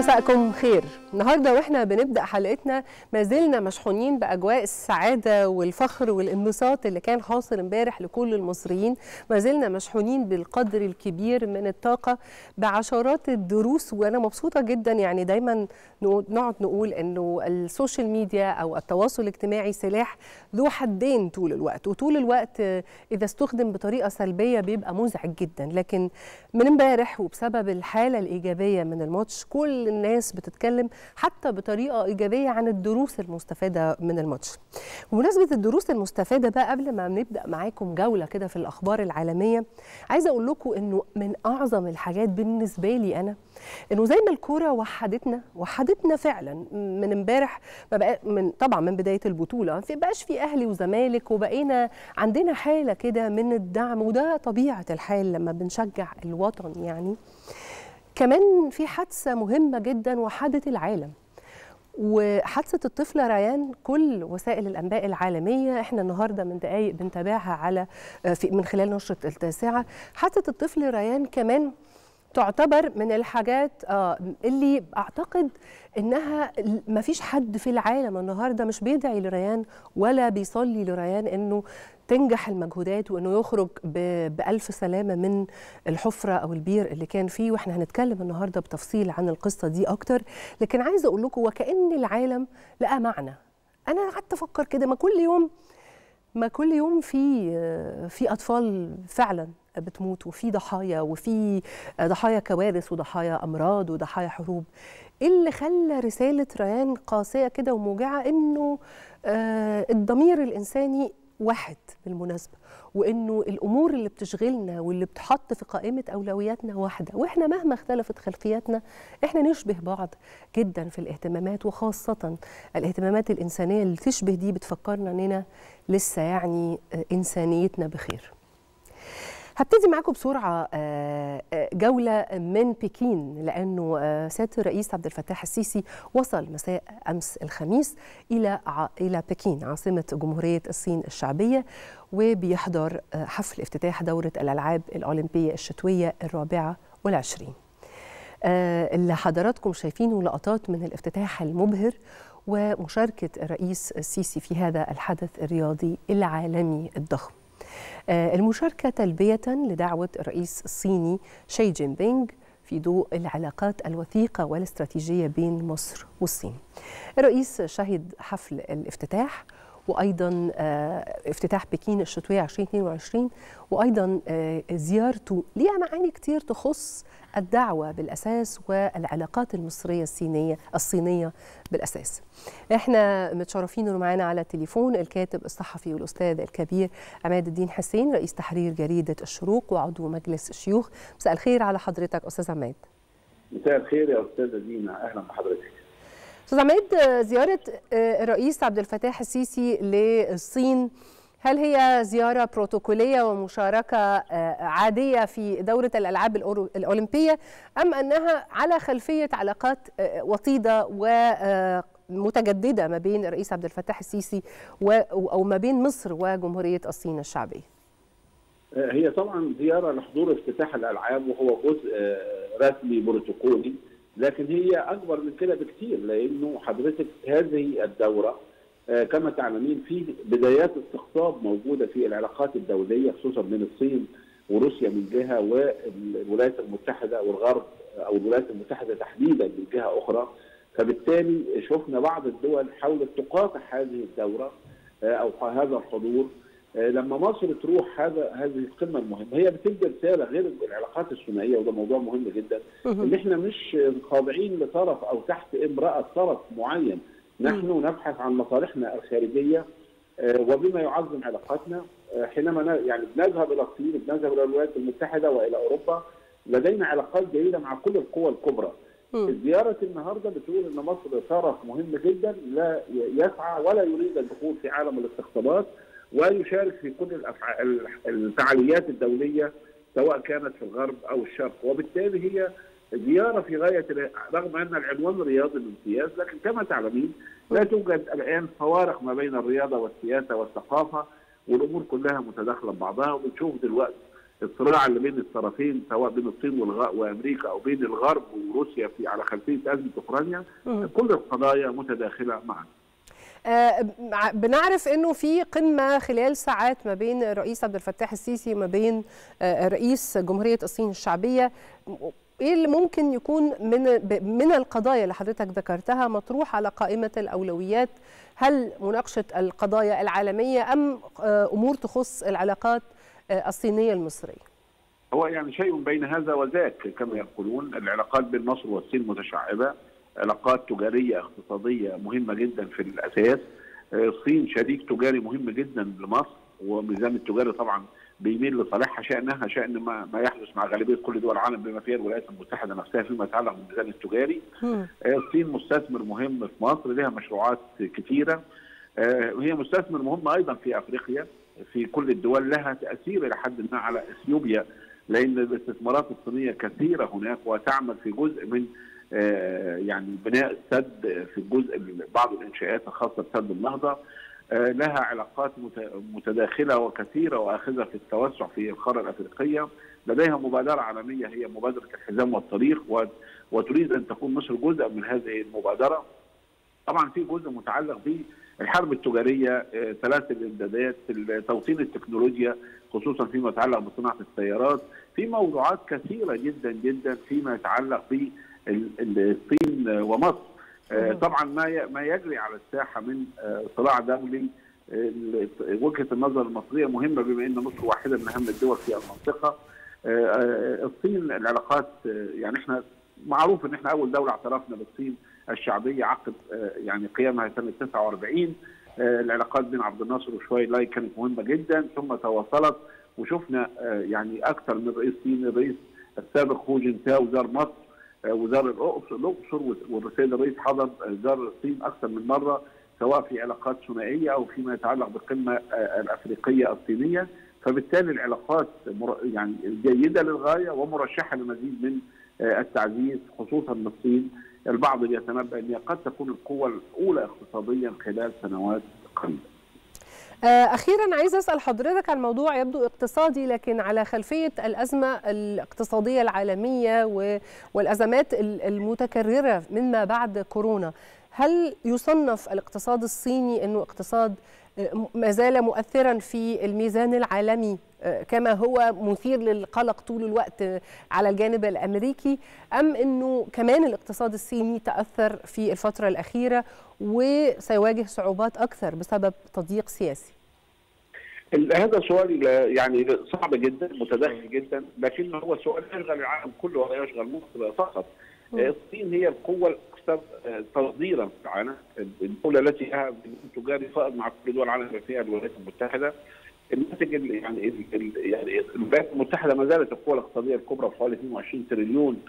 مساءكم خير النهارده واحنا بنبدا حلقتنا ما زلنا مشحونين باجواء السعاده والفخر والانبساط اللي كان حاصل امبارح لكل المصريين ما زلنا مشحونين بالقدر الكبير من الطاقه بعشرات الدروس وانا مبسوطه جدا يعني دايما نقعد نقول انه السوشيال ميديا او التواصل الاجتماعي سلاح ذو حدين طول الوقت وطول الوقت اذا استخدم بطريقه سلبيه بيبقى مزعج جدا لكن من امبارح وبسبب الحاله الايجابيه من الماتش كل الناس بتتكلم حتى بطريقه ايجابيه عن الدروس المستفاده من الماتش. بمناسبه الدروس المستفاده بقى قبل ما نبدا معاكم جوله كده في الاخبار العالميه عايزه اقول لكم انه من اعظم الحاجات بالنسبه لي انا انه زي ما الكوره وحدتنا وحدتنا فعلا من امبارح ما بقى من طبعا من بدايه البطوله في بقاش في اهلي وزمالك وبقينا عندنا حاله كده من الدعم وده طبيعه الحال لما بنشجع الوطن يعني كمان في حادثه مهمه جدا وحدت العالم وحادثه الطفله ريان كل وسائل الانباء العالميه احنا النهارده من دقائق بنتابعها على في من خلال نشره التاسعه حادثه الطفل ريان كمان تعتبر من الحاجات آه اللي اعتقد انها ما فيش حد في العالم النهارده مش بيدعي لريان ولا بيصلي لريان انه تنجح المجهودات وانه يخرج بالف سلامه من الحفره او البير اللي كان فيه واحنا هنتكلم النهارده بتفصيل عن القصه دي اكتر لكن عايزه اقول لكم وكان العالم لقى معنى انا قعدت افكر كده ما كل يوم ما كل يوم في في اطفال فعلا بتموت وفي ضحايا وفي ضحايا كوارث وضحايا امراض وضحايا حروب ايه اللي خلى رساله ريان قاسيه كده وموجعه انه آه الضمير الانساني واحد بالمناسبه وانه الامور اللي بتشغلنا واللي بتحط في قائمه اولوياتنا واحده واحنا مهما اختلفت خلفياتنا احنا نشبه بعض جدا في الاهتمامات وخاصه الاهتمامات الانسانيه اللي تشبه دي بتفكرنا اننا لسه يعني انسانيتنا بخير هبتدي معاكم بسرعة جولة من بكين لأنه سيادة الرئيس عبد الفتاح السيسي وصل مساء أمس الخميس إلى إلى بكين عاصمة جمهورية الصين الشعبية وبيحضر حفل افتتاح دورة الألعاب الأولمبية الشتوية الرابعة والعشرين اللي حضراتكم شايفينه لقطات من الافتتاح المبهر ومشاركة الرئيس السيسي في هذا الحدث الرياضي العالمي الضخم المشاركة تلبية لدعوة الرئيس الصيني شي جين بينغ في ضوء العلاقات الوثيقة والاستراتيجية بين مصر والصين الرئيس شهد حفل الافتتاح وايضا افتتاح بكين الشتويه 2022 وايضا زيارته ليها معاني كتير تخص الدعوه بالاساس والعلاقات المصريه الصينيه الصينيه بالاساس. احنا متشرفين انه معانا على التليفون الكاتب الصحفي والاستاذ الكبير عماد الدين حسين رئيس تحرير جريده الشروق وعضو مجلس الشيوخ. مساء الخير على حضرتك استاذ عماد. مساء الخير يا استاذه دينا اهلا بحضرتك. استاذ عماد زياره الرئيس عبد الفتاح السيسي للصين هل هي زياره بروتوكوليه ومشاركه عاديه في دوره الالعاب الاولمبيه ام انها على خلفيه علاقات وطيده ومتجدده ما بين الرئيس عبد الفتاح السيسي او ما بين مصر وجمهوريه الصين الشعبيه؟ هي طبعا زياره لحضور افتتاح الالعاب وهو جزء رسمي بروتوكولي لكن هي اكبر من كده بكثير لانه حضرتك هذه الدوره كما تعلمين في بدايات استقطاب موجوده في العلاقات الدوليه خصوصا من الصين وروسيا من جهه والولايات المتحده والغرب او الولايات المتحده تحديدا من جهه اخرى فبالتالي شفنا بعض الدول حاولت تقاطع هذه الدوره او هذا الحضور لما مصر تروح هذا هذه القمه المهمه هي بتدي رساله غير العلاقات الثنائيه وده موضوع مهم جدا ان احنا مش خاضعين لطرف او تحت امراه طرف معين نحن نبحث عن مصالحنا الخارجيه وبما يعظم علاقاتنا حينما يعني بنذهب الى الصين بنذهب الى الولايات المتحده والى اوروبا لدينا علاقات جيده مع كل القوى الكبرى زيارة النهاردة بتقول أن مصر طرف مهم جدا لا يسعى ولا يريد الدخول في عالم الاستقطابات ويشارك في كل الفعاليات الدولية سواء كانت في الغرب أو الشرق وبالتالي هي زيارة في غاية رغم أن العنوان رياضي الامتياز لكن كما تعلمين لا توجد الآن فوارق ما بين الرياضة والسياسة والثقافة والأمور كلها متداخلة ببعضها وبنشوف دلوقتي الصراع اللي بين الطرفين سواء بين الصين وامريكا او بين الغرب وروسيا في على خلفيه ازمه اوكرانيا كل القضايا متداخله معا. آه بنعرف انه في قمه خلال ساعات ما بين الرئيس عبد الفتاح السيسي وما بين آه رئيس جمهوريه الصين الشعبيه ايه اللي ممكن يكون من من القضايا اللي حضرتك ذكرتها مطروح على قائمه الاولويات هل مناقشه القضايا العالميه ام امور تخص العلاقات الصينيه المصريه هو يعني شيء بين هذا وذاك كما يقولون العلاقات بين مصر والصين متشعبه علاقات تجاريه اقتصاديه مهمه جدا في الاساس الصين شريك تجاري مهم جدا لمصر والميزان التجاري طبعا بيميل لصالحها شانها شان ما, ما يحدث مع غالبيه كل دول العالم بما فيها الولايات المتحده نفسها فيما يتعلق بالميزان التجاري. الصين مستثمر مهم في مصر لها مشروعات كثيره وهي مستثمر مهم ايضا في افريقيا في كل الدول لها تاثير الى حد ما على اثيوبيا لان الاستثمارات الصينيه كثيره هناك وتعمل في جزء من يعني بناء السد في الجزء بعض الانشاءات الخاصه بسد النهضه لها علاقات متداخله وكثيره واخذه في التوسع في القاره الافريقيه لديها مبادره عالميه هي مبادره الحزام والطريق وتريد ان تكون مصر جزء من هذه المبادره طبعا في جزء متعلق بالحرب التجاريه سلاسل الامدادات توطين التكنولوجيا خصوصا فيما يتعلق بصناعه السيارات في موضوعات كثيره جدا جدا فيما يتعلق بالصين ومصر طبعا ما ما يجري على الساحه من صراع دولي وجهه النظر المصريه مهمه بما ان مصر واحده من اهم الدول في المنطقه الصين العلاقات يعني احنا معروف ان احنا اول دوله اعترفنا بالصين الشعبيه عقب يعني قيامها سنه 49 العلاقات بين عبد الناصر وشوي لاي كانت مهمه جدا ثم تواصلت وشفنا يعني اكثر من رئيس صين الرئيس السابق هو جنتاو زار مصر وزار الاقصر والسيد الرئيس حضر زار الصين اكثر من مره سواء في علاقات ثنائيه او فيما يتعلق بالقمه الافريقيه الصينيه فبالتالي العلاقات يعني جيده للغايه ومرشحه لمزيد من التعزيز خصوصا من الصين البعض يتنبأ ان قد تكون القوه الاولى اقتصاديا خلال سنوات قليله. أخيرا عايز أسأل حضرتك عن موضوع يبدو اقتصادي لكن على خلفية الأزمة الاقتصادية العالمية والأزمات المتكررة مما بعد كورونا هل يصنف الاقتصاد الصيني أنه اقتصاد ما زال مؤثرا في الميزان العالمي كما هو مثير للقلق طول الوقت على الجانب الامريكي ام انه كمان الاقتصاد الصيني تاثر في الفتره الاخيره وسيواجه صعوبات اكثر بسبب تضييق سياسي؟ هذا سؤال يعني صعب جدا متداخل جدا لكن هو سؤال يشغل العالم كله ولا يشغل مصر فقط. الصين هي القوه الاكثر تصديرا في العالم الدوله التي لها تجاري فائض مع كل دول العالم فيها الولايات المتحده الناتج يعني يعني الولايات المتحده ما زالت القوه الاقتصاديه الكبرى بحوالي 22 تريليون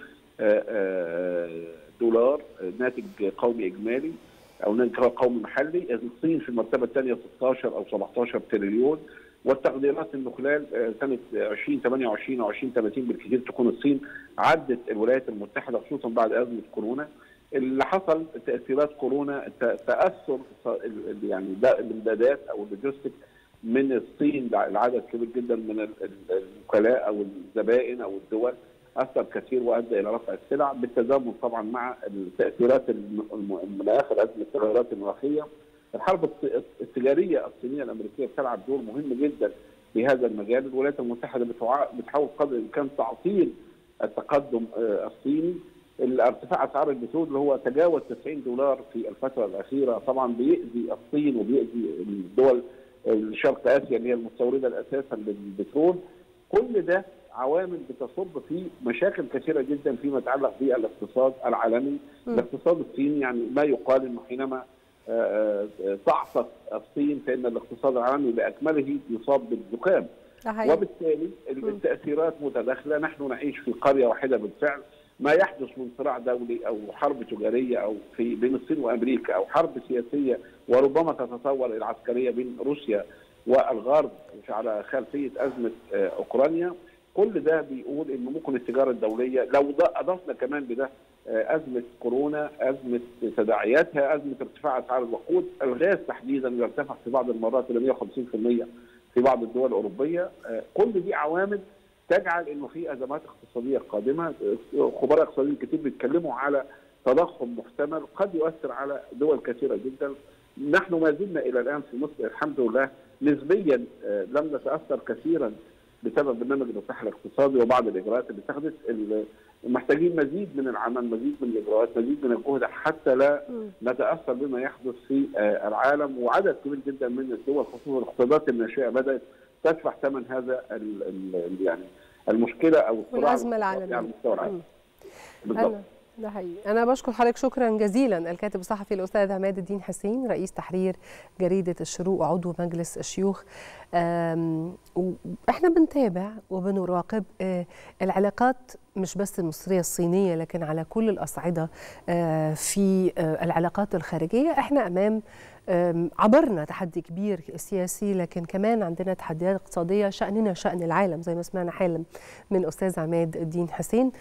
دولار ناتج قومي اجمالي او ناتج قومي محلي الصين في المرتبه الثانيه 16 او 17 تريليون والتقديرات انه خلال سنه 2028 او 2030 بالكثير تكون الصين عدت الولايات المتحده خصوصا بعد ازمه كورونا اللي حصل تاثيرات كورونا تاثر يعني الامدادات او اللوجيستيك من الصين لعدد كبير جدا من الوكلاء او الزبائن او الدول اثر كثير وادى الى رفع السلع بالتزامن طبعا مع التاثيرات المناخ ازمه التغيرات المناخيه الحرب التجاريه الصينيه الامريكيه بتلعب دور مهم جدا في هذا المجال الولايات المتحده بتحاول قدر الامكان تعطيل التقدم الصيني ارتفاع اسعار البترول اللي هو تجاوز 90 دولار في الفتره الاخيره طبعا بيأذي الصين وبيأذي الدول شرق اسيا اللي هي المستورده الاساسا للبترول كل ده عوامل بتصب في مشاكل كثيره جدا فيما يتعلق بالاقتصاد العالمي م. الاقتصاد الصيني يعني ما يقال انه حينما تعطت الصين فان الاقتصاد العالمي باكمله يصاب بالزكام وبالتالي التاثيرات متداخله نحن نعيش في قريه واحده بالفعل ما يحدث من صراع دولي او حرب تجاريه او في بين الصين وامريكا او حرب سياسيه وربما تتطور الى عسكريه بين روسيا والغرب على خلفيه ازمه اوكرانيا كل ده بيقول ان ممكن التجاره الدوليه لو اضفنا كمان بده ازمه كورونا ازمه تداعياتها ازمه ارتفاع اسعار الوقود الغاز تحديدا يرتفع في بعض المرات الى 150% في بعض الدول الاوروبيه كل دي عوامل تجعل انه في ازمات اقتصاديه قادمه خبراء اقتصاديين كتير بيتكلموا على تضخم محتمل قد يؤثر على دول كثيره جدا نحن ما زلنا الى الان في مصر الحمد لله نسبيا لم نتاثر كثيرا بسبب برنامج الاصلاح الاقتصادي وبعض الاجراءات اللي اتخذت محتاجين مزيد من العمل مزيد من الاجراءات مزيد من الجهد حتى لا نتاثر بما يحدث في العالم وعدد كبير جدا من الدول خصوصا الاقتصادات الناشئه بدات تدفع ثمن هذا ال ال يعني المشكله او الصراع والازمه العالميه على مستوى العالم بالضبط ده حقيقي أنا بشكر حضرتك شكرا جزيلا الكاتب الصحفي الأستاذ عماد الدين حسين رئيس تحرير جريدة الشروق وعضو مجلس الشيوخ احنا بنتابع وبنراقب العلاقات مش بس المصرية الصينية لكن على كل الأصعدة في العلاقات الخارجية احنا أمام عبرنا تحدي كبير سياسي لكن كمان عندنا تحديات اقتصادية شأننا شأن العالم زي ما سمعنا حالا من أستاذ عماد الدين حسين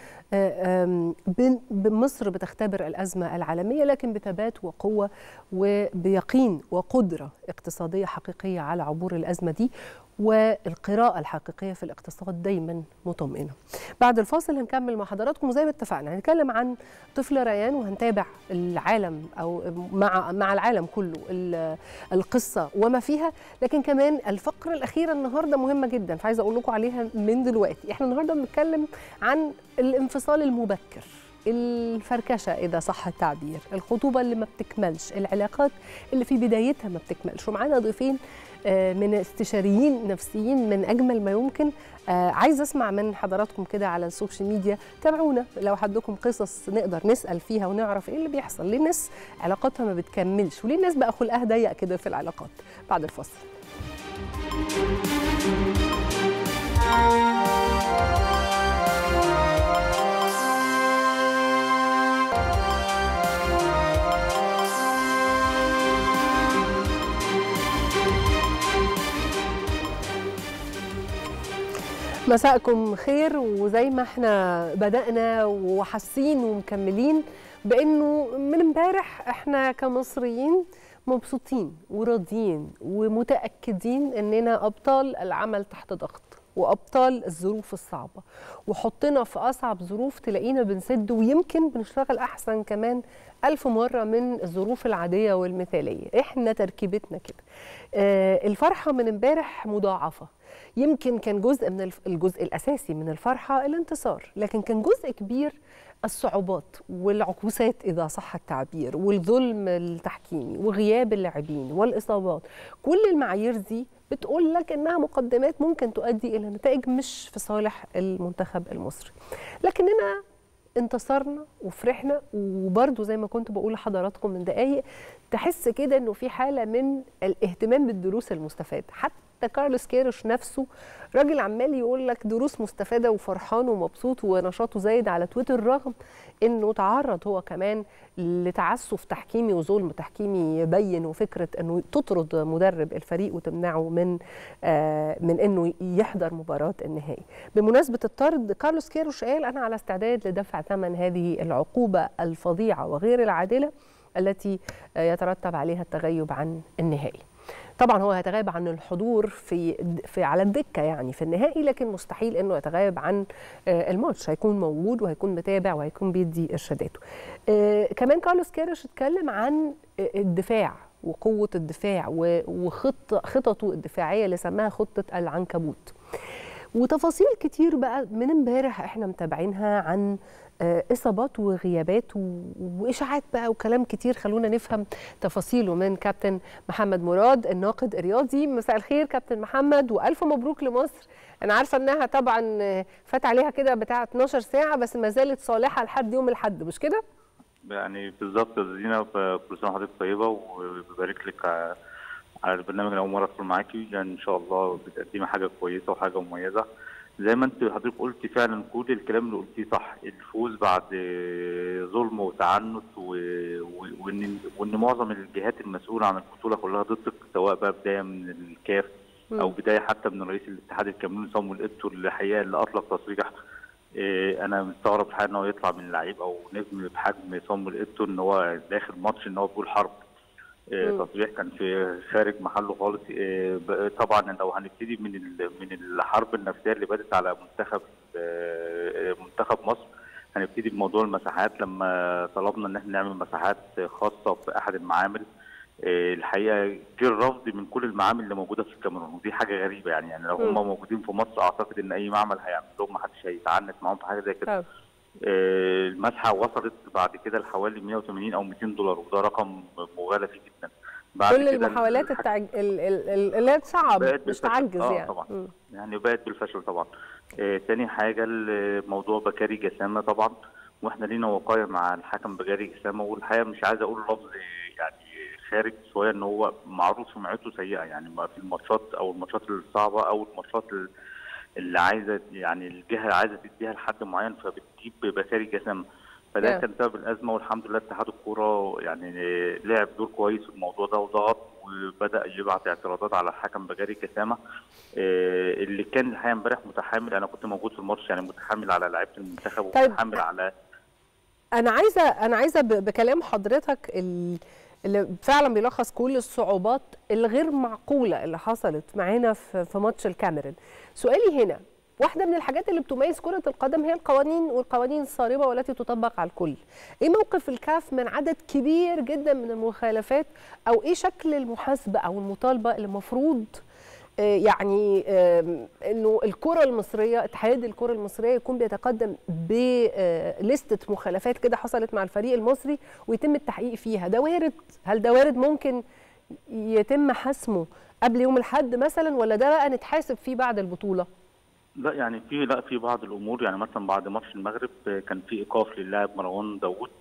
مصر بتختبر الأزمة العالمية لكن بثبات وقوة وبيقين وقدرة اقتصادية حقيقية على عبور الأزمة دي والقراءة الحقيقية في الاقتصاد دايما مطمئنة بعد الفاصل هنكمل مع حضراتكم وزي ما اتفقنا هنتكلم عن طفل ريان وهنتابع العالم أو مع مع العالم كله القصة وما فيها لكن كمان الفقرة الأخيرة النهاردة مهمة جدا فعايزة أقول لكم عليها من دلوقتي احنا النهاردة بنتكلم عن الانفصال المبكر الفركشة إذا صح التعبير الخطوبة اللي ما بتكملش العلاقات اللي في بدايتها ما بتكملش ومعانا ضيفين من استشاريين نفسيين من أجمل ما يمكن عايز أسمع من حضراتكم كده على السوشيال ميديا تابعونا لو عندكم قصص نقدر نسأل فيها ونعرف إيه اللي بيحصل ليه الناس علاقاتها ما بتكملش وليه الناس بقى خلقها ضيق كده في العلاقات بعد الفاصل مساءكم خير وزي ما احنا بدأنا وحاسين ومكملين بأنه من امبارح احنا كمصريين مبسوطين وراضيين ومتأكدين أننا أبطال العمل تحت ضغط وأبطال الظروف الصعبة وحطنا في أصعب ظروف تلاقينا بنسد ويمكن بنشتغل أحسن كمان ألف مرة من الظروف العادية والمثالية إحنا تركيبتنا كده آه الفرحة من امبارح مضاعفة يمكن كان جزء من الجزء الاساسي من الفرحه الانتصار لكن كان جزء كبير الصعوبات والعكوسات اذا صح التعبير والظلم التحكيمي وغياب اللاعبين والاصابات كل المعايير دي بتقول لك انها مقدمات ممكن تؤدي الى نتائج مش في صالح المنتخب المصري لكننا انتصرنا وفرحنا وبرضه زي ما كنت بقول لحضراتكم من دقايق تحس كده انه في حاله من الاهتمام بالدروس المستفاده حتى كارلوس كيروش نفسه راجل عمال يقول لك دروس مستفاده وفرحان ومبسوط ونشاطه زايد على تويتر رغم انه تعرض هو كمان لتعسف تحكيمي وظلم تحكيمي يبين وفكره انه تطرد مدرب الفريق وتمنعه من آه من انه يحضر مباراه النهائي. بمناسبه الطرد كارلوس كيروش قال انا على استعداد لدفع ثمن هذه العقوبه الفظيعه وغير العادله التي يترتب عليها التغيب عن النهائي. طبعا هو هيتغيب عن الحضور في في على الدكه يعني في النهائي لكن مستحيل انه يتغيب عن الماتش هيكون موجود وهيكون متابع وهيكون بيدي ارشاداته. كمان كارلوس كيروش اتكلم عن الدفاع وقوه الدفاع وخط خططه الدفاعيه اللي سماها خطه العنكبوت. وتفاصيل كتير بقى من امبارح احنا متابعينها عن اصابات وغيابات واشاعات بقى وكلام كتير خلونا نفهم تفاصيله من كابتن محمد مراد الناقد الرياضي مساء الخير كابتن محمد والف مبروك لمصر انا عارفه انها طبعا فات عليها كده بتاع 12 ساعه بس ما زالت صالحه لحد يوم الاحد مش كده يعني بالظبط يا زينه كل سنه وحضرتك طيبه وببارك لك على البرنامج اول مره ادخل معاكي يعني ان شاء الله بتقدمي حاجه كويسه وحاجه مميزه زي ما انت حضرتك قلت فعلا كل الكلام اللي قلتيه صح الفوز بعد ظلم وتعنت وان وان معظم الجهات المسؤوله عن البطوله كلها ضدك سواء بقى بدايه من الكاف او بدايه حتى من رئيس الاتحاد الكاميروني صامويل ايتو الحقيقه اللي اطلق تصريح انا مستغرب الحقيقه ان هو يطلع من لعيب او نجم بحجم صامويل ايتو ان هو داخل ماتش ان هو بيقول حرب آه، تصريح كان في خارج محله خالص آه، ب- طبعا لو هنبتدي من ال- من الحرب النفسيه اللي بدت على منتخب آه، منتخب مصر هنبتدي بموضوع المساحات لما طلبنا ان احنا نعمل مساحات خاصه في احد المعامل آه، الحقيقه جه الرفض من كل المعامل اللي موجوده في الكاميرون ودي حاجه غريبه يعني يعني لو هم مم. موجودين في مصر اعتقد ان اي معمل هيعمل لهم ما حدش هيتعنت معاهم في حاجه زي كده طب. آه، المسحه وصلت بعد كده لحوالي 180 او 200 دولار وده رقم مغالى فيه جدا بعد كل كده المحاولات الحاجة التعج... ال- ال- ال- اللي هي تصعب بقت مش بالفشل. تعجز آه، يعني طبعاً. مم. يعني بقت بالفشل طبعا آه، تاني حاجه ال- موضوع بكاري جسامه طبعا واحنا لينا وقايه مع الحكم بكاري جسامه والحقيقه مش عايز اقول لفظ يعني خارج شويه ان هو معروف سمعته سيئه يعني ما في الماتشات او الماتشات الصعبه او الماتشات ال- اللي عايزه يعني الجهه عايزه تديها لحد معين فبتجيب بكاري جسامه فده Yeah. كان سبب الازمه والحمد لله اتحاد الكوره يعني لعب دور كويس في الموضوع ده وضغط وبدا يبعت اعتراضات على الحكم بجاري كسامه آه، اللي كان الحقيقه امبارح متحامل انا كنت موجود في الماتش يعني متحامل على لعيبه المنتخب طيب. ومتحامل على انا عايزه انا عايزه ب- بكلام حضرتك ال- اللي فعلا بيلخص كل الصعوبات الغير معقوله اللي حصلت معانا في في ماتش الكاميرون سؤالي هنا واحده من الحاجات اللي بتميز كره القدم هي القوانين والقوانين الصارمه والتي تطبق على الكل ايه موقف الكاف من عدد كبير جدا من المخالفات او ايه شكل المحاسبه او المطالبه اللي المفروض آه، يعني آم، انه الكره المصريه اتحاد الكره المصريه يكون بيتقدم بلستة مخالفات كده حصلت مع الفريق المصري ويتم التحقيق فيها ده وارد هل ده وارد ممكن يتم حسمه قبل يوم الاحد مثلا ولا ده بقى نتحاسب فيه بعد البطوله لا يعني في لا في بعض الامور يعني مثلا بعد ماتش المغرب آه، كان في ايقاف للاعب مروان داوود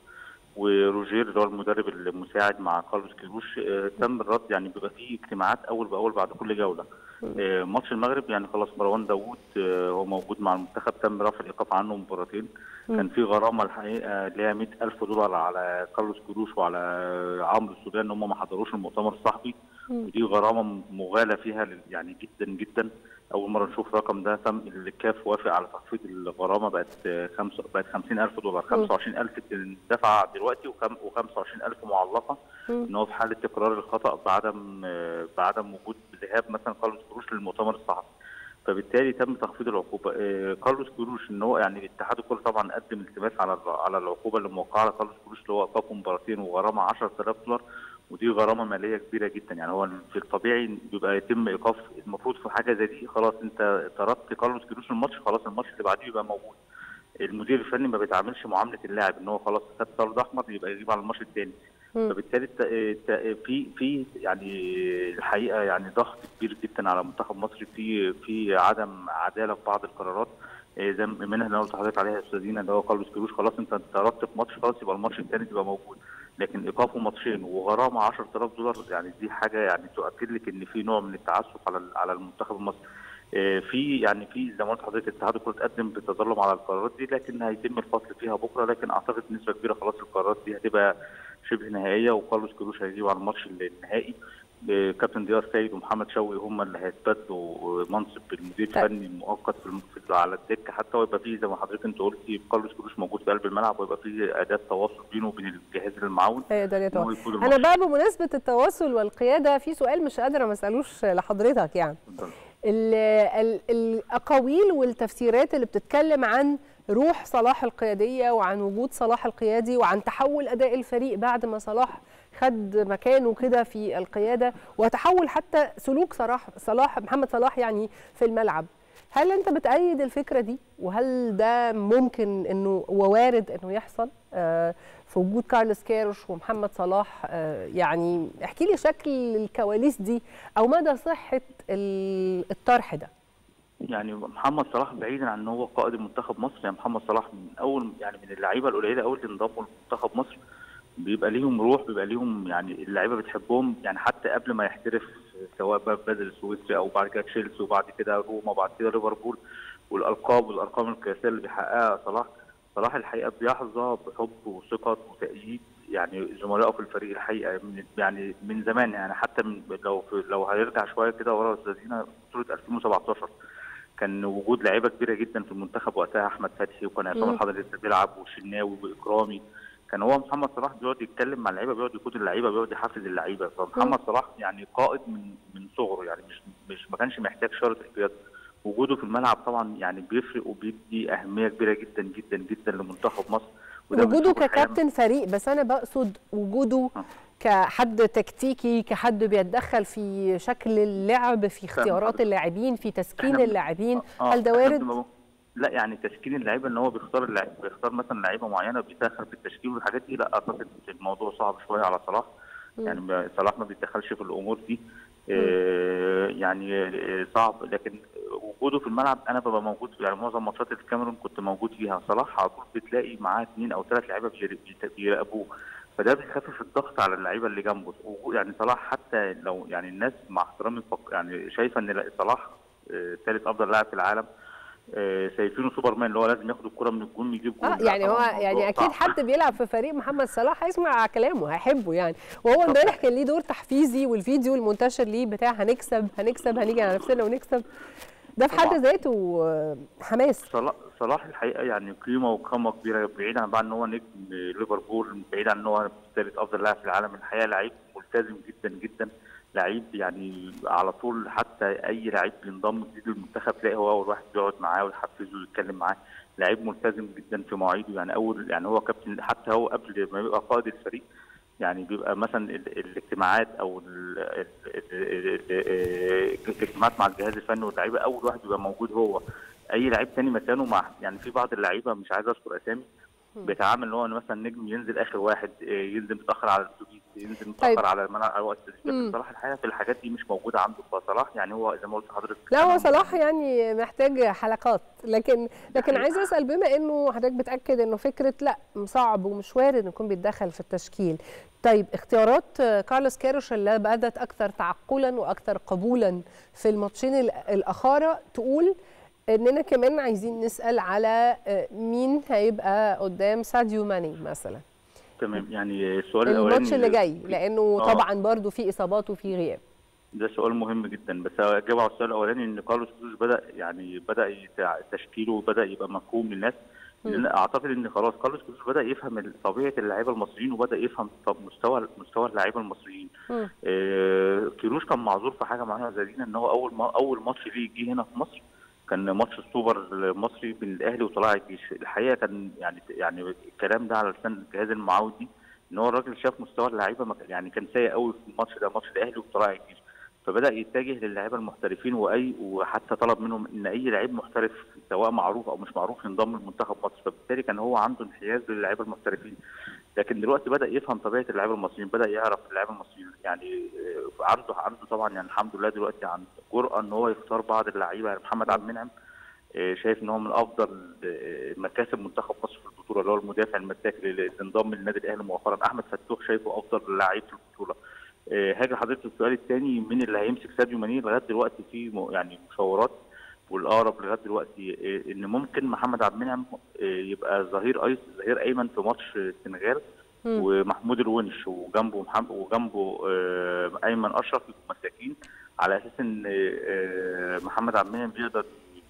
وروجير اللي هو المدرب المساعد مع كارلوس كيروش آه، تم الرد يعني بيبقى في اجتماعات اول باول بعد كل جوله آه، ماتش المغرب يعني خلاص مروان داوود آه، هو موجود مع المنتخب تم رفع الايقاف عنه مباراتين كان في غرامه الحقيقه اللي هي 100000 دولار على كارلوس كيروش وعلى عمرو السودان ان هم ما حضروش المؤتمر الصحفي ودي غرامه مغالى فيها لل- يعني جدا جدا اول مره نشوف الرقم ده تم الكاف وافق على تخفيض الغرامه بقت آه، خمسة بقت 50000 دولار 25000 دفع دلوقتي و25000 معلقه ان هو في حاله تكرار الخطا بعدم آه، بعدم وجود ذهاب مثلا كارلوس كروش للمؤتمر الصحفي فبالتالي تم تخفيض العقوبه آه، كارلوس كروش ان هو يعني اتحاد الكره طبعا قدم التماس على الر- على العقوبه اللي موقعه على كارلوس كروش اللي هو ايقاف مباراتين وغرامه 10000 دولار ودي غرامه ماليه كبيره جدا يعني هو في الطبيعي بيبقى يتم ايقاف المفروض في حاجه زي دي خلاص انت طردت كارلوس كروش من الماتش خلاص الماتش اللي بعديه يبقى موجود المدير الفني ما بيتعاملش معامله اللاعب ان هو خلاص خد طرد احمر يبقى يغيب على الماتش الثاني فبالتالي الت- الت- في في يعني الحقيقه يعني ضغط كبير جدا على منتخب مصر في في عدم عداله في بعض القرارات إيه زي منها اللي انا قلت لحضرتك عليها يا استاذ دينا اللي هو كارلوس كروش خلاص انت ضربت في ماتش خلاص يبقى الماتش الثاني تبقى موجود لكن ايقافه ماتشين وغرامه 10000 دولار يعني دي حاجه يعني تؤكد لك ان في نوع من التعسف على ال- على المنتخب المصري آه، في يعني في زي ما قلت لحضرتك اتحاد الكره اتقدم بالتظلم على القرارات دي لكن هيتم الفصل فيها بكره لكن اعتقد نسبه كبيره خلاص القرارات دي هتبقى شبه نهائيه وكارلوس كروش هيجيب على الماتش النهائي آه، كابتن ديار سيد ومحمد شوقي هم اللي هيتبادلوا منصب المدير طيب. الفني المؤقت في الم- في- على الدكه حتى ويبقى في زي ما حضرتك انت قلتي كارلوس كروش موجود في قلب الملعب ويبقى في اداه تواصل بينه وبين الجهاز المعاون هيقدر إن هو يتواصل يقود انا الماتش. بقى بمناسبه التواصل والقياده في سؤال مش قادره ما اسالوش لحضرتك يعني اتفضل. ال- ال- الاقاويل والتفسيرات اللي بتتكلم عن روح صلاح القياديه وعن وجود صلاح القيادي وعن تحول اداء الفريق بعد ما صلاح خد مكانه كده في القياده وتحول حتى سلوك صلاح صلاح محمد صلاح يعني في الملعب هل انت بتأيد الفكره دي وهل ده ممكن انه ووارد انه يحصل آه، في وجود كارلوس كيروش ومحمد صلاح آه، يعني احكي لي شكل الكواليس دي او مدى صحه ال- الطرح ده يعني محمد صلاح بعيدا عن ان هو قائد المنتخب مصر يعني محمد صلاح من اول يعني من اللعيبه القليله قوي اللي انضموا لمنتخب مصر بيبقى ليهم روح بيبقى ليهم يعني اللعيبه بتحبهم يعني حتى قبل ما يحترف سواء بقى في بازل السويسري او بعد كده تشيلسي وبعد كده روما وبعد كده ليفربول والالقاب والارقام القياسيه اللي بيحققها صلاح صلاح الحقيقه بيحظى بحب وثقه وتأييد يعني زملائه في الفريق الحقيقه من يعني من زمان يعني حتى من لو في لو هيرجع شويه كده ورا استاذينا بطوله 2017 كان وجود لعيبه كبيره جدا في المنتخب وقتها احمد فتحي وكان عصام مم. الحضري لسه بيلعب وشناوي واكرامي كان هو محمد صلاح بيقعد يتكلم مع اللعيبه بيقعد يقود اللعيبه بيقعد يحفز اللعيبه فمحمد صلاح يعني قائد من من صغره يعني مش مش ما كانش محتاج شرط القياده وجوده في الملعب طبعا يعني بيفرق وبيدي اهميه كبيره جدا جدا جدا لمنتخب مصر وده وجوده بنشوفه الحقيقة ككابتن فريق بس انا بقصد وجوده آه. كحد تكتيكي كحد بيتدخل في شكل اللعب في اختيارات حضرتك. اللاعبين في تسكين إحنا- اللاعبين آه، هل ده إحنا وارد؟ بنبقى- لا يعني تشكيل اللعيبه ان هو بيختار اللعيبه بيختار مثلا لعيبه معينه بيتدخل في التشكيل والحاجات دي لا اعتقد الموضوع صعب شويه على صلاح يعني ما- صلاح ما بيتدخلش في الامور دي آه، يعني آه، صعب لكن وجوده في الملعب انا ببقى موجود يعني معظم ماتشات الكاميرون كنت موجود فيها صلاح على طول بتلاقي معاه اثنين او ثلاث لعيبه بير- بيت- بيراقبوه فده بيخفف الضغط على اللعيبه اللي جنبه وجو- يعني صلاح حتى لو يعني الناس مع احترامي فق- يعني شايفه ان لا- صلاح آه، ثالث افضل لاعب في العالم آه، شايفينه سوبرمان اللي هو لازم ياخد الكره من الجون يجيب جول اه لا يعني هو طبعاً الموضوع يعني اكيد صعب. حد بيلعب في فريق محمد صلاح هيسمع كلامه هيحبه يعني وهو امبارح كان ليه دور تحفيزي والفيديو المنتشر ليه بتاع هنكسب هنكسب هنيجي على نفسنا ونكسب ده في حد طبعاً. ذاته آه، حماس صلاح صلاح الحقيقه يعني قيمه وقامه كبيره بعيد عن بقى ان هو نجم ليفربول بعيد عن ان هو ثالث افضل لاعب في العالم الحقيقه لعيب ملتزم جدا جدا لعيب يعني على طول حتى اي لعيب بينضم جديد للمنتخب تلاقي هو اول واحد بيقعد معاه ويحفزه ويتكلم معاه لعيب ملتزم جدا في مواعيده يعني اول يعني هو كابتن حتى هو قبل ما يبقى قائد الفريق يعني بيبقى مثلا ال- الاجتماعات او ال- ال- ال- ال- الاجتماعات مع الجهاز الفني واللعيبه اول واحد بيبقى موجود هو اي لعيب تاني مكانه مع يعني في بعض اللعيبه مش عايز اذكر اسامي بيتعامل ان هو مثلا نجم ينزل اخر واحد إيه، ينزل متاخر على الاتوبيس ينزل متاخر طيب. على الملعب على وقت التدريب مم. لكن صلاح الحقيقه في الحاجات دي مش موجوده عنده فصلاح يعني هو زي ما قلت لحضرتك لا هو أنا صلاح يعني محتاج حلقات لكن لكن حقيقة. عايزه اسال بما انه حضرتك بتاكد انه فكره لا صعب ومش وارد انه يكون بيتدخل في التشكيل طيب اختيارات آه، كارلوس كيروش اللي بدات اكثر تعقلا واكثر قبولا في الماتشين ال- الاخاره تقول اننا كمان عايزين نسال على آه، مين هيبقى قدام ساديو ماني مثلا تمام يعني السؤال الاولاني الماتش اللي جاي لانه آه. طبعا برضو في اصابات وفي غياب ده سؤال مهم جدا بس اجاوب على السؤال الاولاني ان كارلوس كروز بدا يعني بدا يتع- تشكيله بدا يبقى مفهوم للناس لان اعتقد ان خلاص كارلوس كروز بدا يفهم ال- طبيعه اللعيبه المصريين وبدا يفهم طب مستوى مستوى اللعيبه المصريين مم. آه كيروش كان معذور في حاجه معينه زي دي ان هو اول ما اول ماتش ليه جه هنا في مصر كان ماتش السوبر المصري بين الاهلي وطلائع الجيش الحقيقه كان يعني يعني الكلام ده على لسان الجهاز المعاود دي ان هو الراجل شاف مستوى اللعيبه ما كان- يعني كان سيء قوي في الماتش ده ماتش الاهلي وطلائع الجيش فبدا يتجه للعيبه المحترفين واي وحتى طلب منهم ان اي لعيب محترف سواء معروف او مش معروف ينضم لمنتخب مصر فبالتالي كان هو عنده انحياز للعيبه المحترفين لكن دلوقتي بدا يفهم طبيعه اللعيبه المصريين بدا يعرف اللعيبه المصريين يعني آه، عنده عنده طبعا يعني الحمد لله دلوقتي عنده جرأه ان هو يختار بعض اللعيبه يعني محمد عبد المنعم آه، شايف ان هو من افضل آه، مكاسب منتخب مصر في البطوله اللي هو المدافع المساك اللي اللي انضم للنادي الاهلي مؤخرا احمد فتوح شايفه افضل لعيب في البطوله آه، هاجي حضرتك السؤال الثاني مين اللي هيمسك ساديو ماني لغايه دلوقتي في م- يعني مشاورات والاقرب لغايه دلوقتي آه، ان ممكن محمد عبد المنعم آه، يبقى ظهير ايس ظهير ايمن في ماتش السنغال مم. ومحمود الونش وجنبه محمد وجنبه آه، ايمن اشرف يبقوا مساكين على اساس ان آه، محمد عبد المنعم يقدر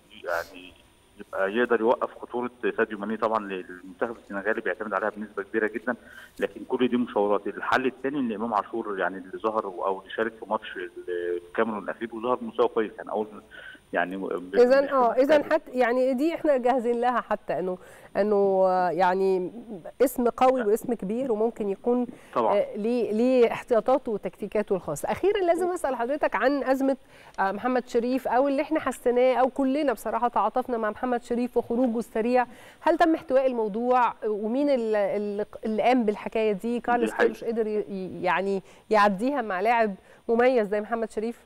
يعني يبقى يقدر يوقف خطوره ساديو ماني طبعا للمنتخب السنغالي بيعتمد عليها بنسبه كبيره جدا لكن كل دي مشاورات الحل الثاني ان امام عاشور يعني اللي ظهر او اللي شارك في ماتش الكاميرون الاخير وظهر بمستوى كويس يعني اول يعني ب- اذا مش- اه اذا حتى يعني دي احنا جاهزين لها حتى انه انه آه، يعني اسم قوي واسم كبير وممكن يكون طبعا آه، ليه ليه احتياطاته وتكتيكاته الخاصه اخيرا لازم اسال حضرتك عن ازمه آه، محمد شريف او اللي احنا حسيناه او كلنا بصراحه تعاطفنا مع محمد شريف وخروجه السريع هل تم احتواء الموضوع ومين اللي, اللي- اللي قام بالحكايه دي كارلوس حقيقة. كيروش قدر ي- يعني يعديها مع لاعب مميز زي محمد شريف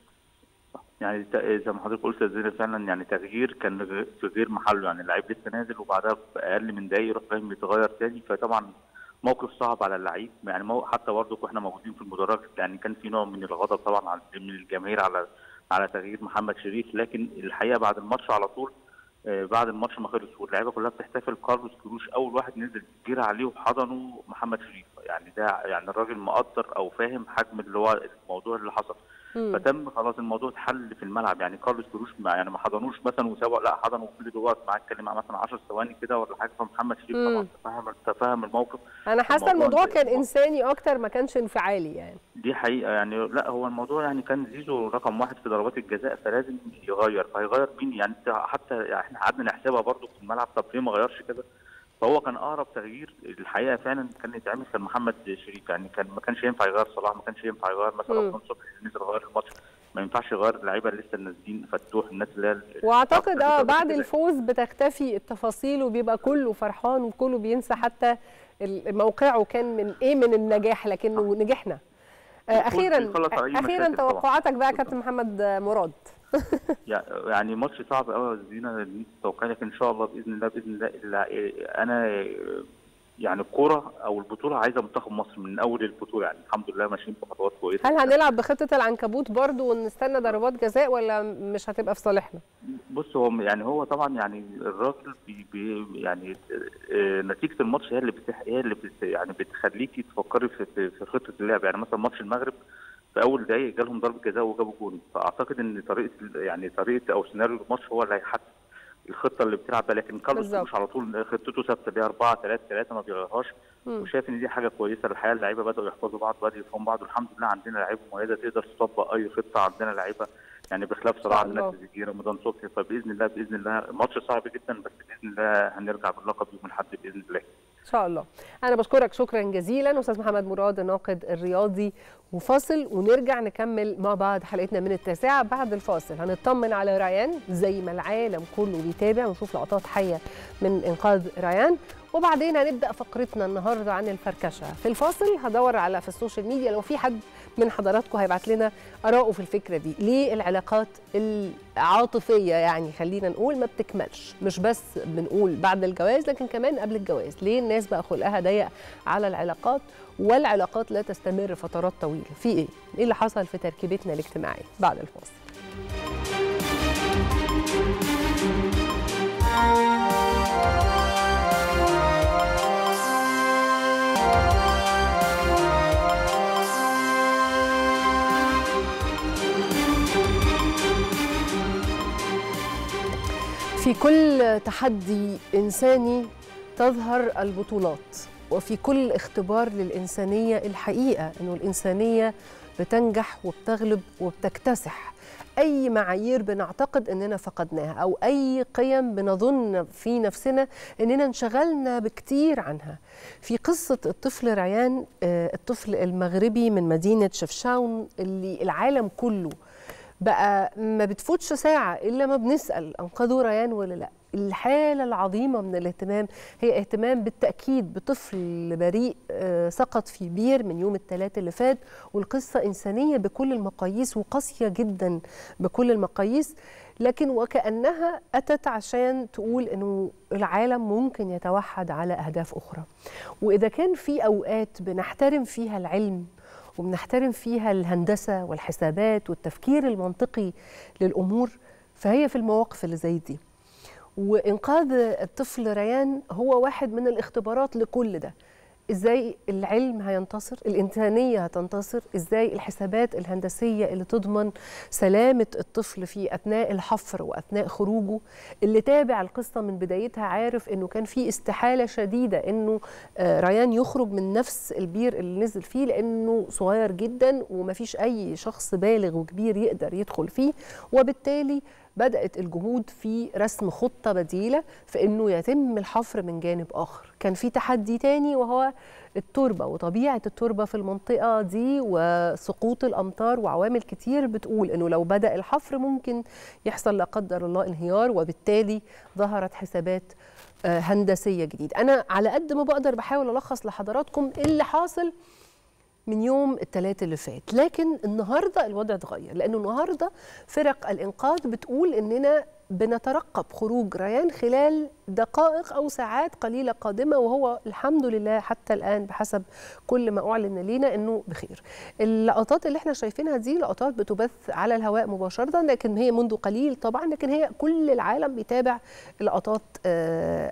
يعني ت- زي ما حضرتك قلت يا زينب فعلا يعني تغيير كان غ- في غير محله يعني اللعيب لسه نازل وبعدها باقل من دقايق يروح فاهم يتغير تاني فطبعا موقف صعب على اللعيب يعني مو حتى برضه واحنا موجودين في المدرج يعني كان في نوع من الغضب طبعا على من الجماهير على على تغيير محمد شريف لكن الحقيقه بعد الماتش على طول آه، بعد الماتش ما خلص واللعيبه كلها بتحتفل كارلوس كروش اول واحد نزل جرى عليه وحضنه محمد شريف يعني ده يعني الراجل مقدر او فاهم حجم اللي هو الموضوع اللي حصل فتم خلاص الموضوع اتحل في الملعب يعني كارلوس كروش ما يعني ما حضنوش مثلا وسابوا لا حضنوا كل دول معاه اتكلم مع مثلا 10 ثواني كده ولا حاجه فمحمد شريف طبعا تفهم تفهم الموقف انا حاسه الموضوع كان انساني اكتر ما كانش انفعالي يعني دي حقيقه يعني لا هو الموضوع يعني كان زيزو رقم واحد في ضربات الجزاء فلازم يغير فهيغير مين يعني حتى يعني احنا قعدنا نحسبها برضه في الملعب طب ليه ما غيرش كده فهو كان اقرب تغيير الحقيقه فعلا كان يتعمل كان محمد شريف يعني كان ما كانش ينفع يغير صلاح ما كانش ينفع يغير مثلا رمضان صبحي نزل غير الماتش ما ينفعش يغير اللعيبه اللي لسه نازلين فتوح الناس اللي هي واعتقد اه بعد الفوز بتختفي التفاصيل وبيبقى كله فرحان وكله بينسى حتى موقعه كان من ايه من النجاح لكنه نجحنا اخيرا اخيرا توقعاتك بقى كابتن محمد مراد يعني ماتش صعب قوي يا زينه تتوقع لكن ان شاء الله باذن الله باذن الله انا يعني الكوره او البطوله عايزه منتخب مصر من اول البطوله يعني الحمد لله ماشيين بخطوات كويسه هل هنلعب بخطه العنكبوت برضو ونستنى ضربات جزاء ولا مش هتبقى في صالحنا؟ بص هو يعني هو طبعا يعني الراجل بي بي يعني نتيجه الماتش هي اللي بتح هي اللي بت يعني بتخليكي تفكري في, في, في خطه اللعب يعني مثلا ماتش المغرب في اول دقايق جالهم ضربه جزاء وجابوا جون فاعتقد ان طريقه يعني طريقه او سيناريو الماتش هو اللي هيحدد الخطه اللي بتلعب بيها لكن كارلوس مش على طول خطته ثابته دي 4 3 3 ما بيغيرهاش وشايف ان دي حاجه كويسه الحقيقه اللعيبه بداوا يحفظوا بعض بداوا يفهموا بعض والحمد لله عندنا لعيبه مميزه تقدر تطبق اي خطه عندنا لعيبه يعني بخلاف صلاح الناس زكي رمضان صبحي فباذن الله باذن الله ماتش صعب جدا بس باذن الله هنرجع باللقب يوم الاحد باذن الله ان شاء الله انا بشكرك شكرا جزيلا استاذ محمد مراد الناقد الرياضي وفاصل ونرجع نكمل مع بعض حلقتنا من التاسعه بعد الفاصل هنطمن على ريان زي ما العالم كله بيتابع ونشوف لقطات حيه من انقاذ ريان وبعدين هنبدا فقرتنا النهارده عن الفركشه في الفاصل هدور على في السوشيال ميديا لو في حد من حضراتكم هيبعت لنا اراءه في الفكره دي ليه العلاقات العاطفيه يعني خلينا نقول ما بتكملش مش بس بنقول بعد الجواز لكن كمان قبل الجواز ليه الناس بقى خلقها ضيق على العلاقات والعلاقات لا تستمر فترات طويله في ايه ايه اللي حصل في تركيبتنا الاجتماعيه بعد الفاصل في كل تحدي انساني تظهر البطولات وفي كل اختبار للانسانيه الحقيقه انه الانسانيه بتنجح وبتغلب وبتكتسح اي معايير بنعتقد اننا فقدناها او اي قيم بنظن في نفسنا اننا انشغلنا بكتير عنها في قصه الطفل ريان الطفل المغربي من مدينه شفشاون اللي العالم كله بقى ما بتفوتش ساعة إلا ما بنسأل أنقذوا ريان ولا لأ الحالة العظيمة من الاهتمام هي اهتمام بالتأكيد بطفل بريء سقط في بير من يوم الثلاث اللي فات والقصة إنسانية بكل المقاييس وقاسية جدا بكل المقاييس لكن وكأنها أتت عشان تقول أنه العالم ممكن يتوحد على أهداف أخرى وإذا كان في أوقات بنحترم فيها العلم وبنحترم فيها الهندسة والحسابات والتفكير المنطقي للأمور فهي في المواقف اللي زي دي وإنقاذ الطفل ريان هو واحد من الاختبارات لكل ده ازاي العلم هينتصر الانسانيه هتنتصر ازاي الحسابات الهندسيه اللي تضمن سلامه الطفل في اثناء الحفر واثناء خروجه اللي تابع القصه من بدايتها عارف انه كان في استحاله شديده انه ريان يخرج من نفس البير اللي نزل فيه لانه صغير جدا ومفيش اي شخص بالغ وكبير يقدر يدخل فيه وبالتالي بدأت الجهود في رسم خطة بديلة في أنه يتم الحفر من جانب آخر كان في تحدي تاني وهو التربة وطبيعة التربة في المنطقة دي وسقوط الأمطار وعوامل كتير بتقول أنه لو بدأ الحفر ممكن يحصل لا قدر الله انهيار وبالتالي ظهرت حسابات هندسية جديدة أنا على قد ما بقدر بحاول ألخص لحضراتكم اللي حاصل من يوم الثلاث اللي فات لكن النهارده الوضع اتغير لانه النهارده فرق الانقاذ بتقول اننا بنترقب خروج ريان خلال دقائق او ساعات قليله قادمه وهو الحمد لله حتى الان بحسب كل ما اعلن لينا انه بخير. اللقطات اللي احنا شايفينها دي لقطات بتبث على الهواء مباشره لكن هي منذ قليل طبعا لكن هي كل العالم بيتابع لقطات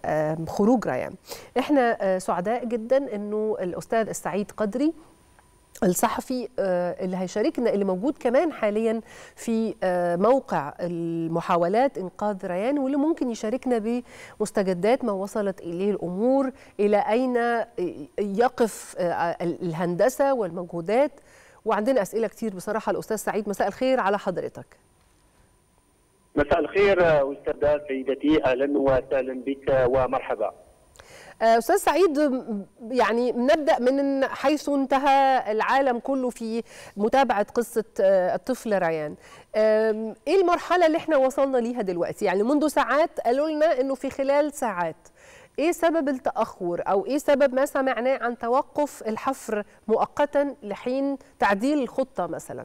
خروج ريان. احنا سعداء جدا انه الاستاذ السعيد قدري الصحفي اللي هيشاركنا اللي موجود كمان حاليا في موقع المحاولات انقاذ ريان واللي ممكن يشاركنا بمستجدات ما وصلت اليه الامور الى اين يقف الهندسه والمجهودات وعندنا اسئله كتير بصراحه الاستاذ سعيد مساء الخير على حضرتك مساء الخير استاذه سيدتي اهلا وسهلا بك ومرحبا استاذ سعيد يعني نبدا من حيث انتهى العالم كله في متابعه قصه الطفل ريان ايه المرحله اللي احنا وصلنا ليها دلوقتي يعني منذ ساعات قالوا لنا انه في خلال ساعات ايه سبب التاخر او ايه سبب ما سمعناه عن توقف الحفر مؤقتا لحين تعديل الخطه مثلا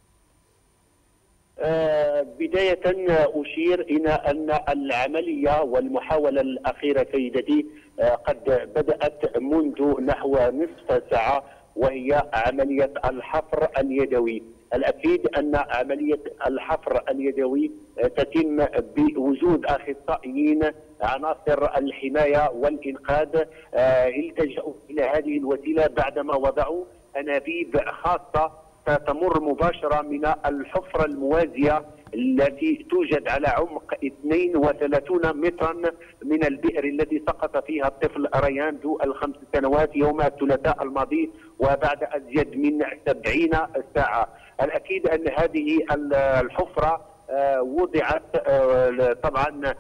بداية أشير إلى أن العملية والمحاولة الأخيرة سيدتي قد بدأت منذ نحو نصف ساعة وهي عملية الحفر اليدوي الأكيد أن عملية الحفر اليدوي تتم بوجود أخصائيين عناصر الحماية والإنقاذ التجأوا إلى هذه الوسيلة بعدما وضعوا أنابيب خاصة تمر مباشرة من الحفرة الموازية التي توجد على عمق 32 مترا من البئر الذي سقط فيها الطفل ريان ذو الخمس سنوات يوم الثلاثاء الماضي وبعد أزيد من 70 ساعة الأكيد أن هذه الحفرة وضعت طبعا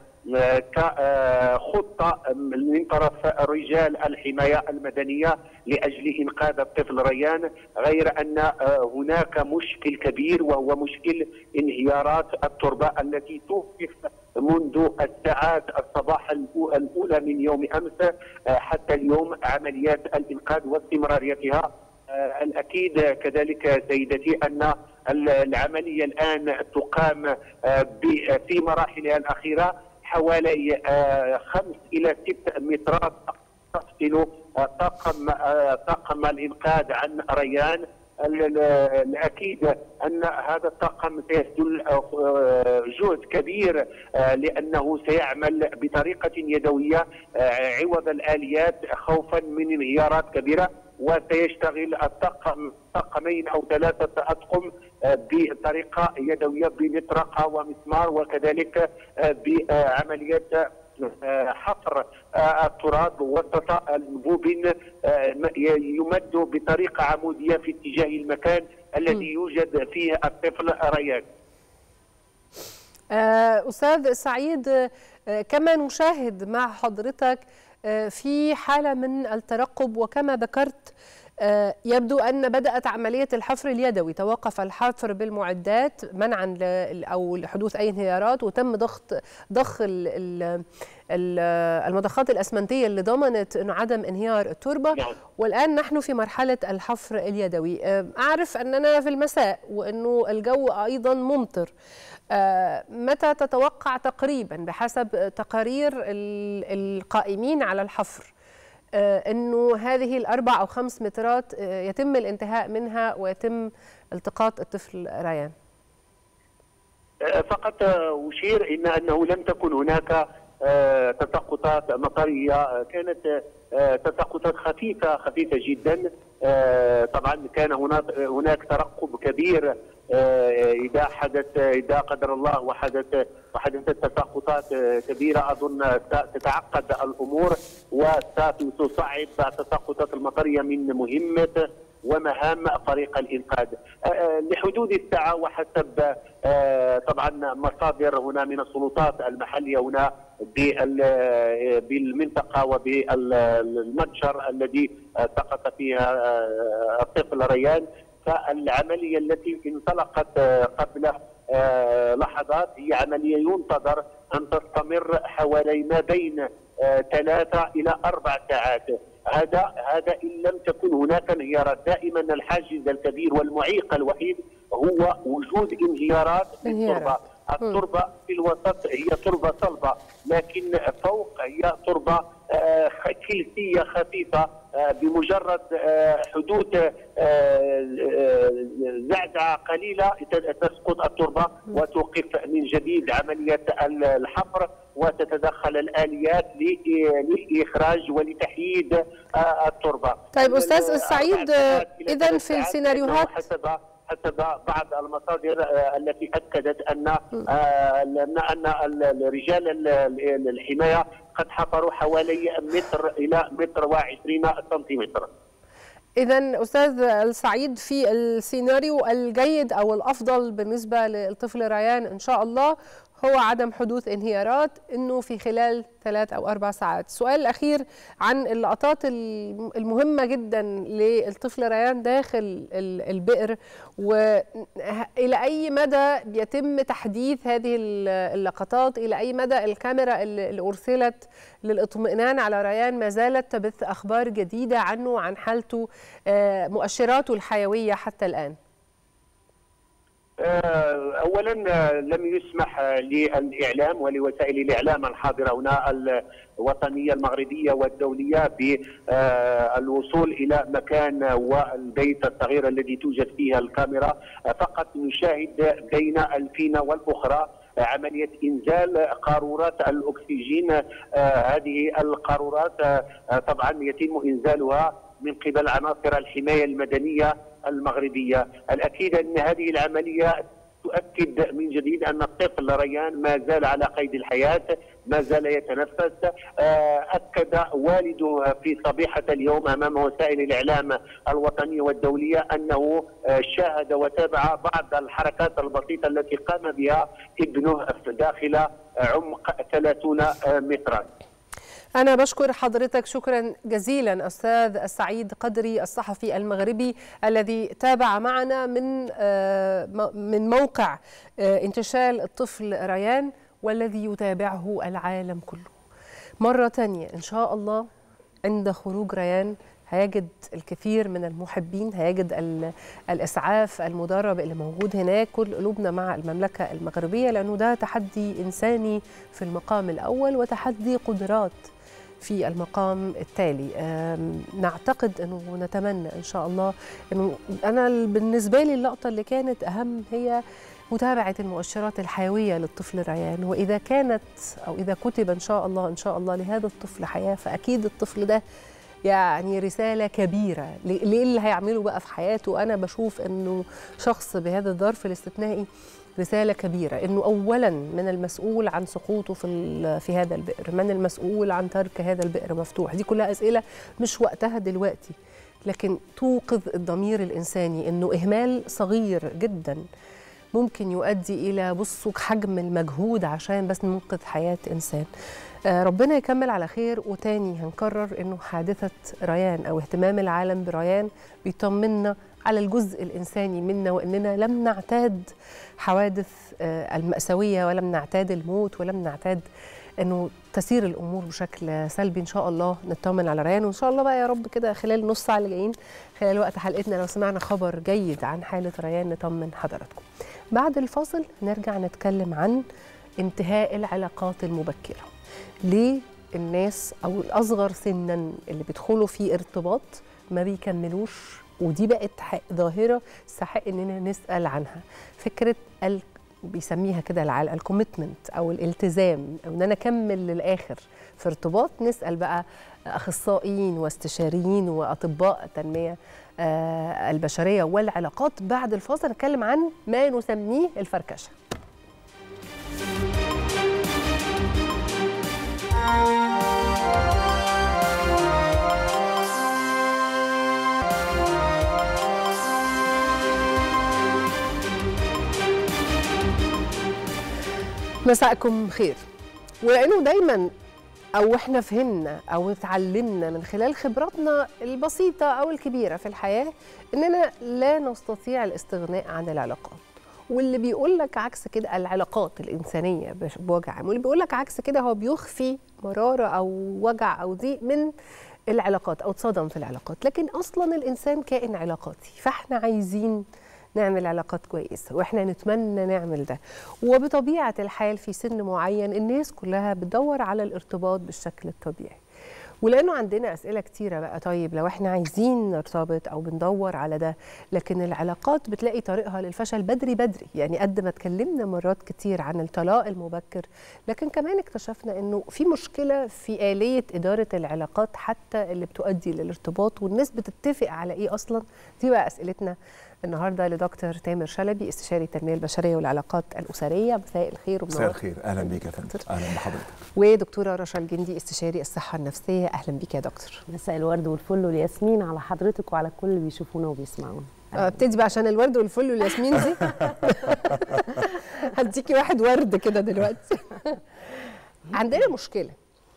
كخطة من طرف رجال الحماية المدنية لأجل إنقاذ الطفل ريان غير أن هناك مشكل كبير وهو مشكل انهيارات التربة التي توقف منذ الساعات الصباح الأولى من يوم أمس حتى اليوم عمليات الإنقاذ واستمراريتها الأكيد كذلك سيدتي أن العملية الآن تقام في مراحلها الأخيرة حوالي خمس الى ست مترات تفصل طاقم طاقم الانقاذ عن ريان الاكيد ان هذا الطاقم سيبذل جهد كبير لانه سيعمل بطريقه يدويه عوض الاليات خوفا من انهيارات كبيره وسيشتغل الطاقم طاقمين او ثلاثه اطقم بطريقه يدويه بمطرقه ومسمار وكذلك بعمليه حفر التراب وسط انبوب يمد بطريقه عموديه في اتجاه المكان الذي يوجد فيه الطفل ريان. استاذ سعيد كما نشاهد مع حضرتك في حاله من الترقب وكما ذكرت يبدو أن بدأت عملية الحفر اليدوي توقف الحفر بالمعدات منعا أو لحدوث أي انهيارات وتم ضغط ضخ المضخات الأسمنتية اللي ضمنت أنه عدم انهيار التربة والآن نحن في مرحلة الحفر اليدوي أعرف أننا في المساء وأنه الجو أيضا ممطر متى تتوقع تقريبا بحسب تقارير القائمين على الحفر انه هذه الاربع او خمس مترات يتم الانتهاء منها ويتم التقاط الطفل ريان فقط اشير ان انه لم تكن هناك تساقطات مطريه كانت تساقطات خفيفه خفيفه جدا طبعا كان هناك هناك ترقب كبير اذا حدث اذا قدر الله وحدث وحدثت تساقطات كبيره اظن تتعقد الامور وستصعب التساقطات المطريه من مهمه ومهام فريق الانقاذ لحدود الساعه وحسب طبعا مصادر هنا من السلطات المحليه هنا بالمنطقه وبالمتجر الذي سقط فيها الطفل ريان فالعمليه التي انطلقت قبل لحظات هي عمليه ينتظر ان تستمر حوالي ما بين ثلاثه الى اربع ساعات هذا هذا ان لم تكن هناك انهيارات دائما الحاجز الكبير والمعيق الوحيد هو وجود انهيارات في التربه التربه في الوسط هي تربه صلبه لكن فوق هي تربه كلسيه خفيفه بمجرد حدوث زعزعه قليله تسقط التربه وتوقف من جديد عمليه الحفر وتتدخل الاليات لاخراج ولتحييد التربه. طيب استاذ السعيد اذا في السيناريوهات حسب حسب بعض المصادر التي اكدت ان ان ان رجال الحمايه قد حفروا حوالي متر الى متر و20 سنتيمتر. إذا أستاذ السعيد في السيناريو الجيد أو الأفضل بالنسبة للطفل ريان إن شاء الله هو عدم حدوث انهيارات انه في خلال ثلاث او اربع ساعات. السؤال الاخير عن اللقطات المهمه جدا للطفل ريان داخل البئر والى اي مدى يتم تحديث هذه اللقطات، الى اي مدى الكاميرا اللي ارسلت للاطمئنان على ريان ما زالت تبث اخبار جديده عنه وعن حالته مؤشراته الحيويه حتى الان. اولا لم يسمح للاعلام ولوسائل الاعلام الحاضره هنا الوطنيه المغربيه والدوليه بالوصول الى مكان والبيت الصغير الذي توجد فيها الكاميرا فقط نشاهد بين الفينه والاخرى عمليه انزال قارورات الاكسجين هذه القارورات طبعا يتم انزالها من قبل عناصر الحمايه المدنيه المغربيه، الاكيد ان هذه العمليه تؤكد من جديد ان الطفل ريان ما زال على قيد الحياه، ما زال يتنفس، اكد والده في صبيحه اليوم امام وسائل الاعلام الوطنيه والدوليه انه شاهد وتابع بعض الحركات البسيطه التي قام بها ابنه داخل عمق 30 مترا. أنا بشكر حضرتك شكرا جزيلا أستاذ السعيد قدري الصحفي المغربي الذي تابع معنا من من موقع انتشال الطفل ريان والذي يتابعه العالم كله. مرة تانية إن شاء الله عند خروج ريان هيجد الكثير من المحبين هيجد الإسعاف المدرب اللي موجود هناك كل قلوبنا مع المملكة المغربية لأنه ده تحدي إنساني في المقام الأول وتحدي قدرات في المقام التالي نعتقد انه ونتمنى ان شاء الله انه انا بالنسبه لي اللقطه اللي كانت اهم هي متابعه المؤشرات الحيويه للطفل ريان واذا كانت او اذا كتب ان شاء الله ان شاء الله لهذا الطفل حياه فاكيد الطفل ده يعني رساله كبيره ليه اللي هيعمله بقى في حياته انا بشوف انه شخص بهذا الظرف الاستثنائي رساله كبيره انه اولا من المسؤول عن سقوطه في في هذا البئر من المسؤول عن ترك هذا البئر مفتوح دي كلها اسئله مش وقتها دلوقتي لكن توقظ الضمير الانساني انه اهمال صغير جدا ممكن يؤدي الى بصوا حجم المجهود عشان بس ننقذ حياه انسان آه ربنا يكمل على خير وتاني هنكرر انه حادثه ريان او اهتمام العالم بريان بيطمنا على الجزء الانساني منا واننا لم نعتاد حوادث آه الماساويه ولم نعتاد الموت ولم نعتاد انه تسير الامور بشكل سلبي ان شاء الله نطمن على ريان وان شاء الله بقى يا رب كده خلال نص ساعه اللي جايين خلال وقت حلقتنا لو سمعنا خبر جيد عن حاله ريان نطمن حضراتكم. بعد الفاصل نرجع نتكلم عن انتهاء العلاقات المبكره. ليه الناس او الاصغر سنا اللي بيدخلوا في ارتباط ما بيكملوش ودي بقت ظاهره استحق اننا نسال عنها فكره ال بيسميها كده العالم الكوميتمنت او الالتزام او ان انا اكمل للاخر في ارتباط نسال بقى اخصائيين واستشاريين واطباء التنميه آه البشريه والعلاقات بعد الفاصل نتكلم عن ما نسميه الفركشه مساءكم خير ولانه دايما او احنا فهمنا او اتعلمنا من خلال خبراتنا البسيطه او الكبيره في الحياه اننا لا نستطيع الاستغناء عن العلاقات واللي بيقول لك عكس كده العلاقات الانسانيه بوجه عام واللي بيقول لك عكس كده هو بيخفي مراره او وجع او ضيق من العلاقات او اتصدم في العلاقات لكن اصلا الانسان كائن علاقاتي فاحنا عايزين نعمل علاقات كويسة وإحنا نتمنى نعمل ده وبطبيعة الحال في سن معين الناس كلها بتدور على الارتباط بالشكل الطبيعي ولانه عندنا اسئله كتيره بقى طيب لو احنا عايزين نرتبط او بندور على ده لكن العلاقات بتلاقي طريقها للفشل بدري بدري يعني قد ما اتكلمنا مرات كتير عن الطلاق المبكر لكن كمان اكتشفنا انه في مشكله في اليه اداره العلاقات حتى اللي بتؤدي للارتباط والناس بتتفق على ايه اصلا دي بقى اسئلتنا النهارده لدكتور تامر شلبي استشاري التنميه البشريه والعلاقات الاسريه مساء الخير مساء الخير اهلا بيك يا فندم اهلا بحضرتك ودكتوره رشا الجندي استشاري الصحه النفسيه اهلا بيك يا دكتور مساء الورد والفل والياسمين على حضرتك وعلى كل اللي بيشوفونا وبيسمعونا ابتدي بقى عشان الورد والفل والياسمين دي هديكي واحد ورد كده دلوقتي عندنا مشكله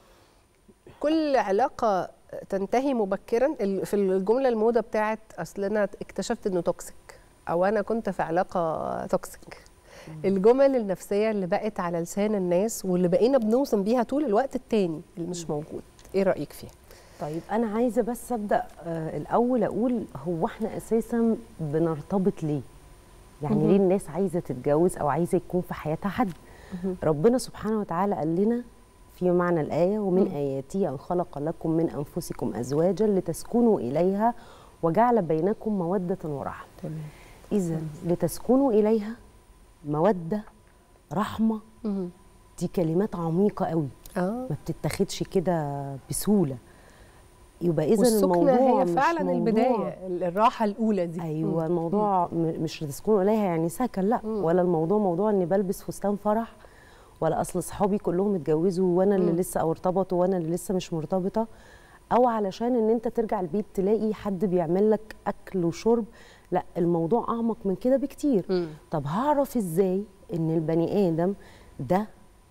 كل علاقه تنتهي مبكرا في الجمله الموضه بتاعت اصل انا اكتشفت انه توكسيك او انا كنت في علاقه توكسيك الجمل النفسيه اللي بقت على لسان الناس واللي بقينا بنوصم بيها طول الوقت التاني اللي مش موجود ايه رايك فيها طيب انا عايزه بس ابدا آه الاول اقول هو احنا اساسا بنرتبط ليه يعني ليه الناس عايزه تتجوز او عايزه يكون في حياتها حد ربنا سبحانه وتعالى قال لنا في معنى الآية ومن آياته أن خلق لكم من أنفسكم أزواجا لتسكنوا إليها وجعل بينكم مودة ورحمة إذا لتسكنوا إليها مودة رحمة دي كلمات عميقة قوي آه. ما بتتاخدش كده بسهولة يبقى إذا والسكنة الموضوع هي مش فعلا موضوع البداية الراحة الأولى دي أيوة الموضوع مش تسكنوا إليها يعني سكن لا ولا الموضوع موضوع إني بلبس فستان فرح ولا اصل اصحابي كلهم اتجوزوا وانا اللي مم. لسه او ارتبطوا وانا اللي لسه مش مرتبطه او علشان ان انت ترجع البيت تلاقي حد بيعمل لك اكل وشرب لا الموضوع اعمق من كده بكتير مم. طب هعرف ازاي ان البني ادم ده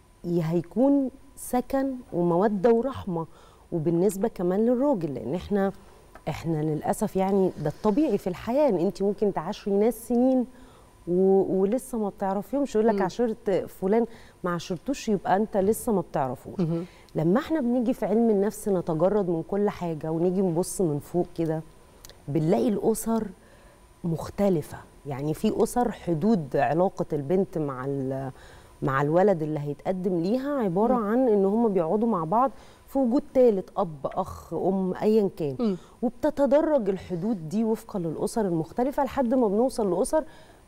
هيكون سكن وموده ورحمه وبالنسبه كمان للراجل لان احنا احنا للاسف يعني ده الطبيعي في الحياه ان انت ممكن تعاشري ناس سنين و... ولسه ما بتعرفيهمش يقول لك مم. عشرت فلان ما عشرتوش يبقى انت لسه ما بتعرفوش مهم. لما احنا بنيجي في علم النفس نتجرد من كل حاجه ونيجي نبص من فوق كده بنلاقي الاسر مختلفه يعني في اسر حدود علاقه البنت مع ال- مع الولد اللي هيتقدم ليها عباره عن ان هم بيقعدوا مع بعض في وجود ثالث اب اخ ام ايا كان مم. وبتتدرج الحدود دي وفقا للاسر المختلفه لحد ما بنوصل لاسر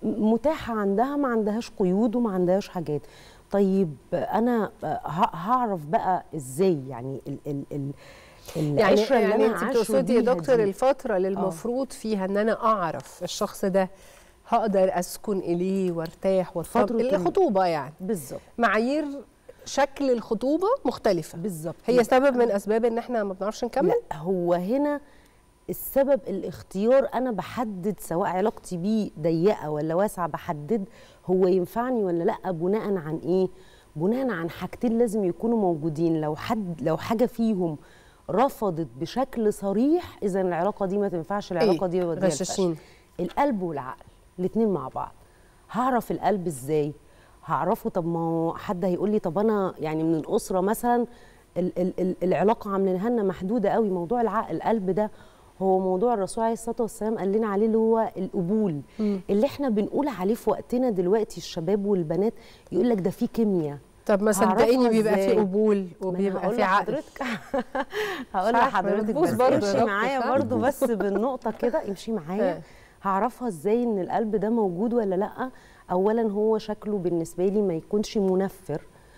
متاحه عندها ما عندهاش قيود وما عندهاش حاجات طيب انا ه- هعرف بقى ازاي يعني ال ال ال يعني العشره اللي يعني انا انت عاشره بتقصدي يا بيها دكتور دي. الفترة اللي المفروض فيها ان انا اعرف الشخص ده هقدر اسكن اليه وارتاح وارتبط فترة ال- الخطوبة يعني بالظبط معايير شكل الخطوبة مختلفة بالظبط هي سبب من اسباب ان احنا ما بنعرفش نكمل لا هو هنا السبب الاختيار انا بحدد سواء علاقتي بيه ضيقه ولا واسعه بحدد هو ينفعني ولا لا بناء عن ايه بناء عن حاجتين لازم يكونوا موجودين لو حد لو حاجه فيهم رفضت بشكل صريح اذا العلاقه دي ما تنفعش العلاقه دي وديها غشاشين. الفشل. القلب والعقل الاثنين مع بعض هعرف القلب ازاي هعرفه طب ما هو حد هيقول لي طب انا يعني من الاسره مثلا ال ال ال العلاقه عاملينها لنا محدوده قوي موضوع العقل القلب ده هو موضوع الرسول عليه الصلاه والسلام قال لنا عليه اللي هو القبول اللي احنا بنقول عليه في وقتنا دلوقتي الشباب والبنات يقول لك ده في كيمياء طب ما هعرفها صدقيني بيبقى في إزاي؟ قبول ما أنا وبيبقى هقول في عقل لحضرتك هقول مش عارفة، لحضرتك بتبوظ بس برضه امشي ربطك، معايا ها؟ برضه بس بالنقطه كده امشي معايا ها. هعرفها ازاي ان القلب ده موجود ولا لا اولا هو شكله بالنسبه لي ما يكونش منفر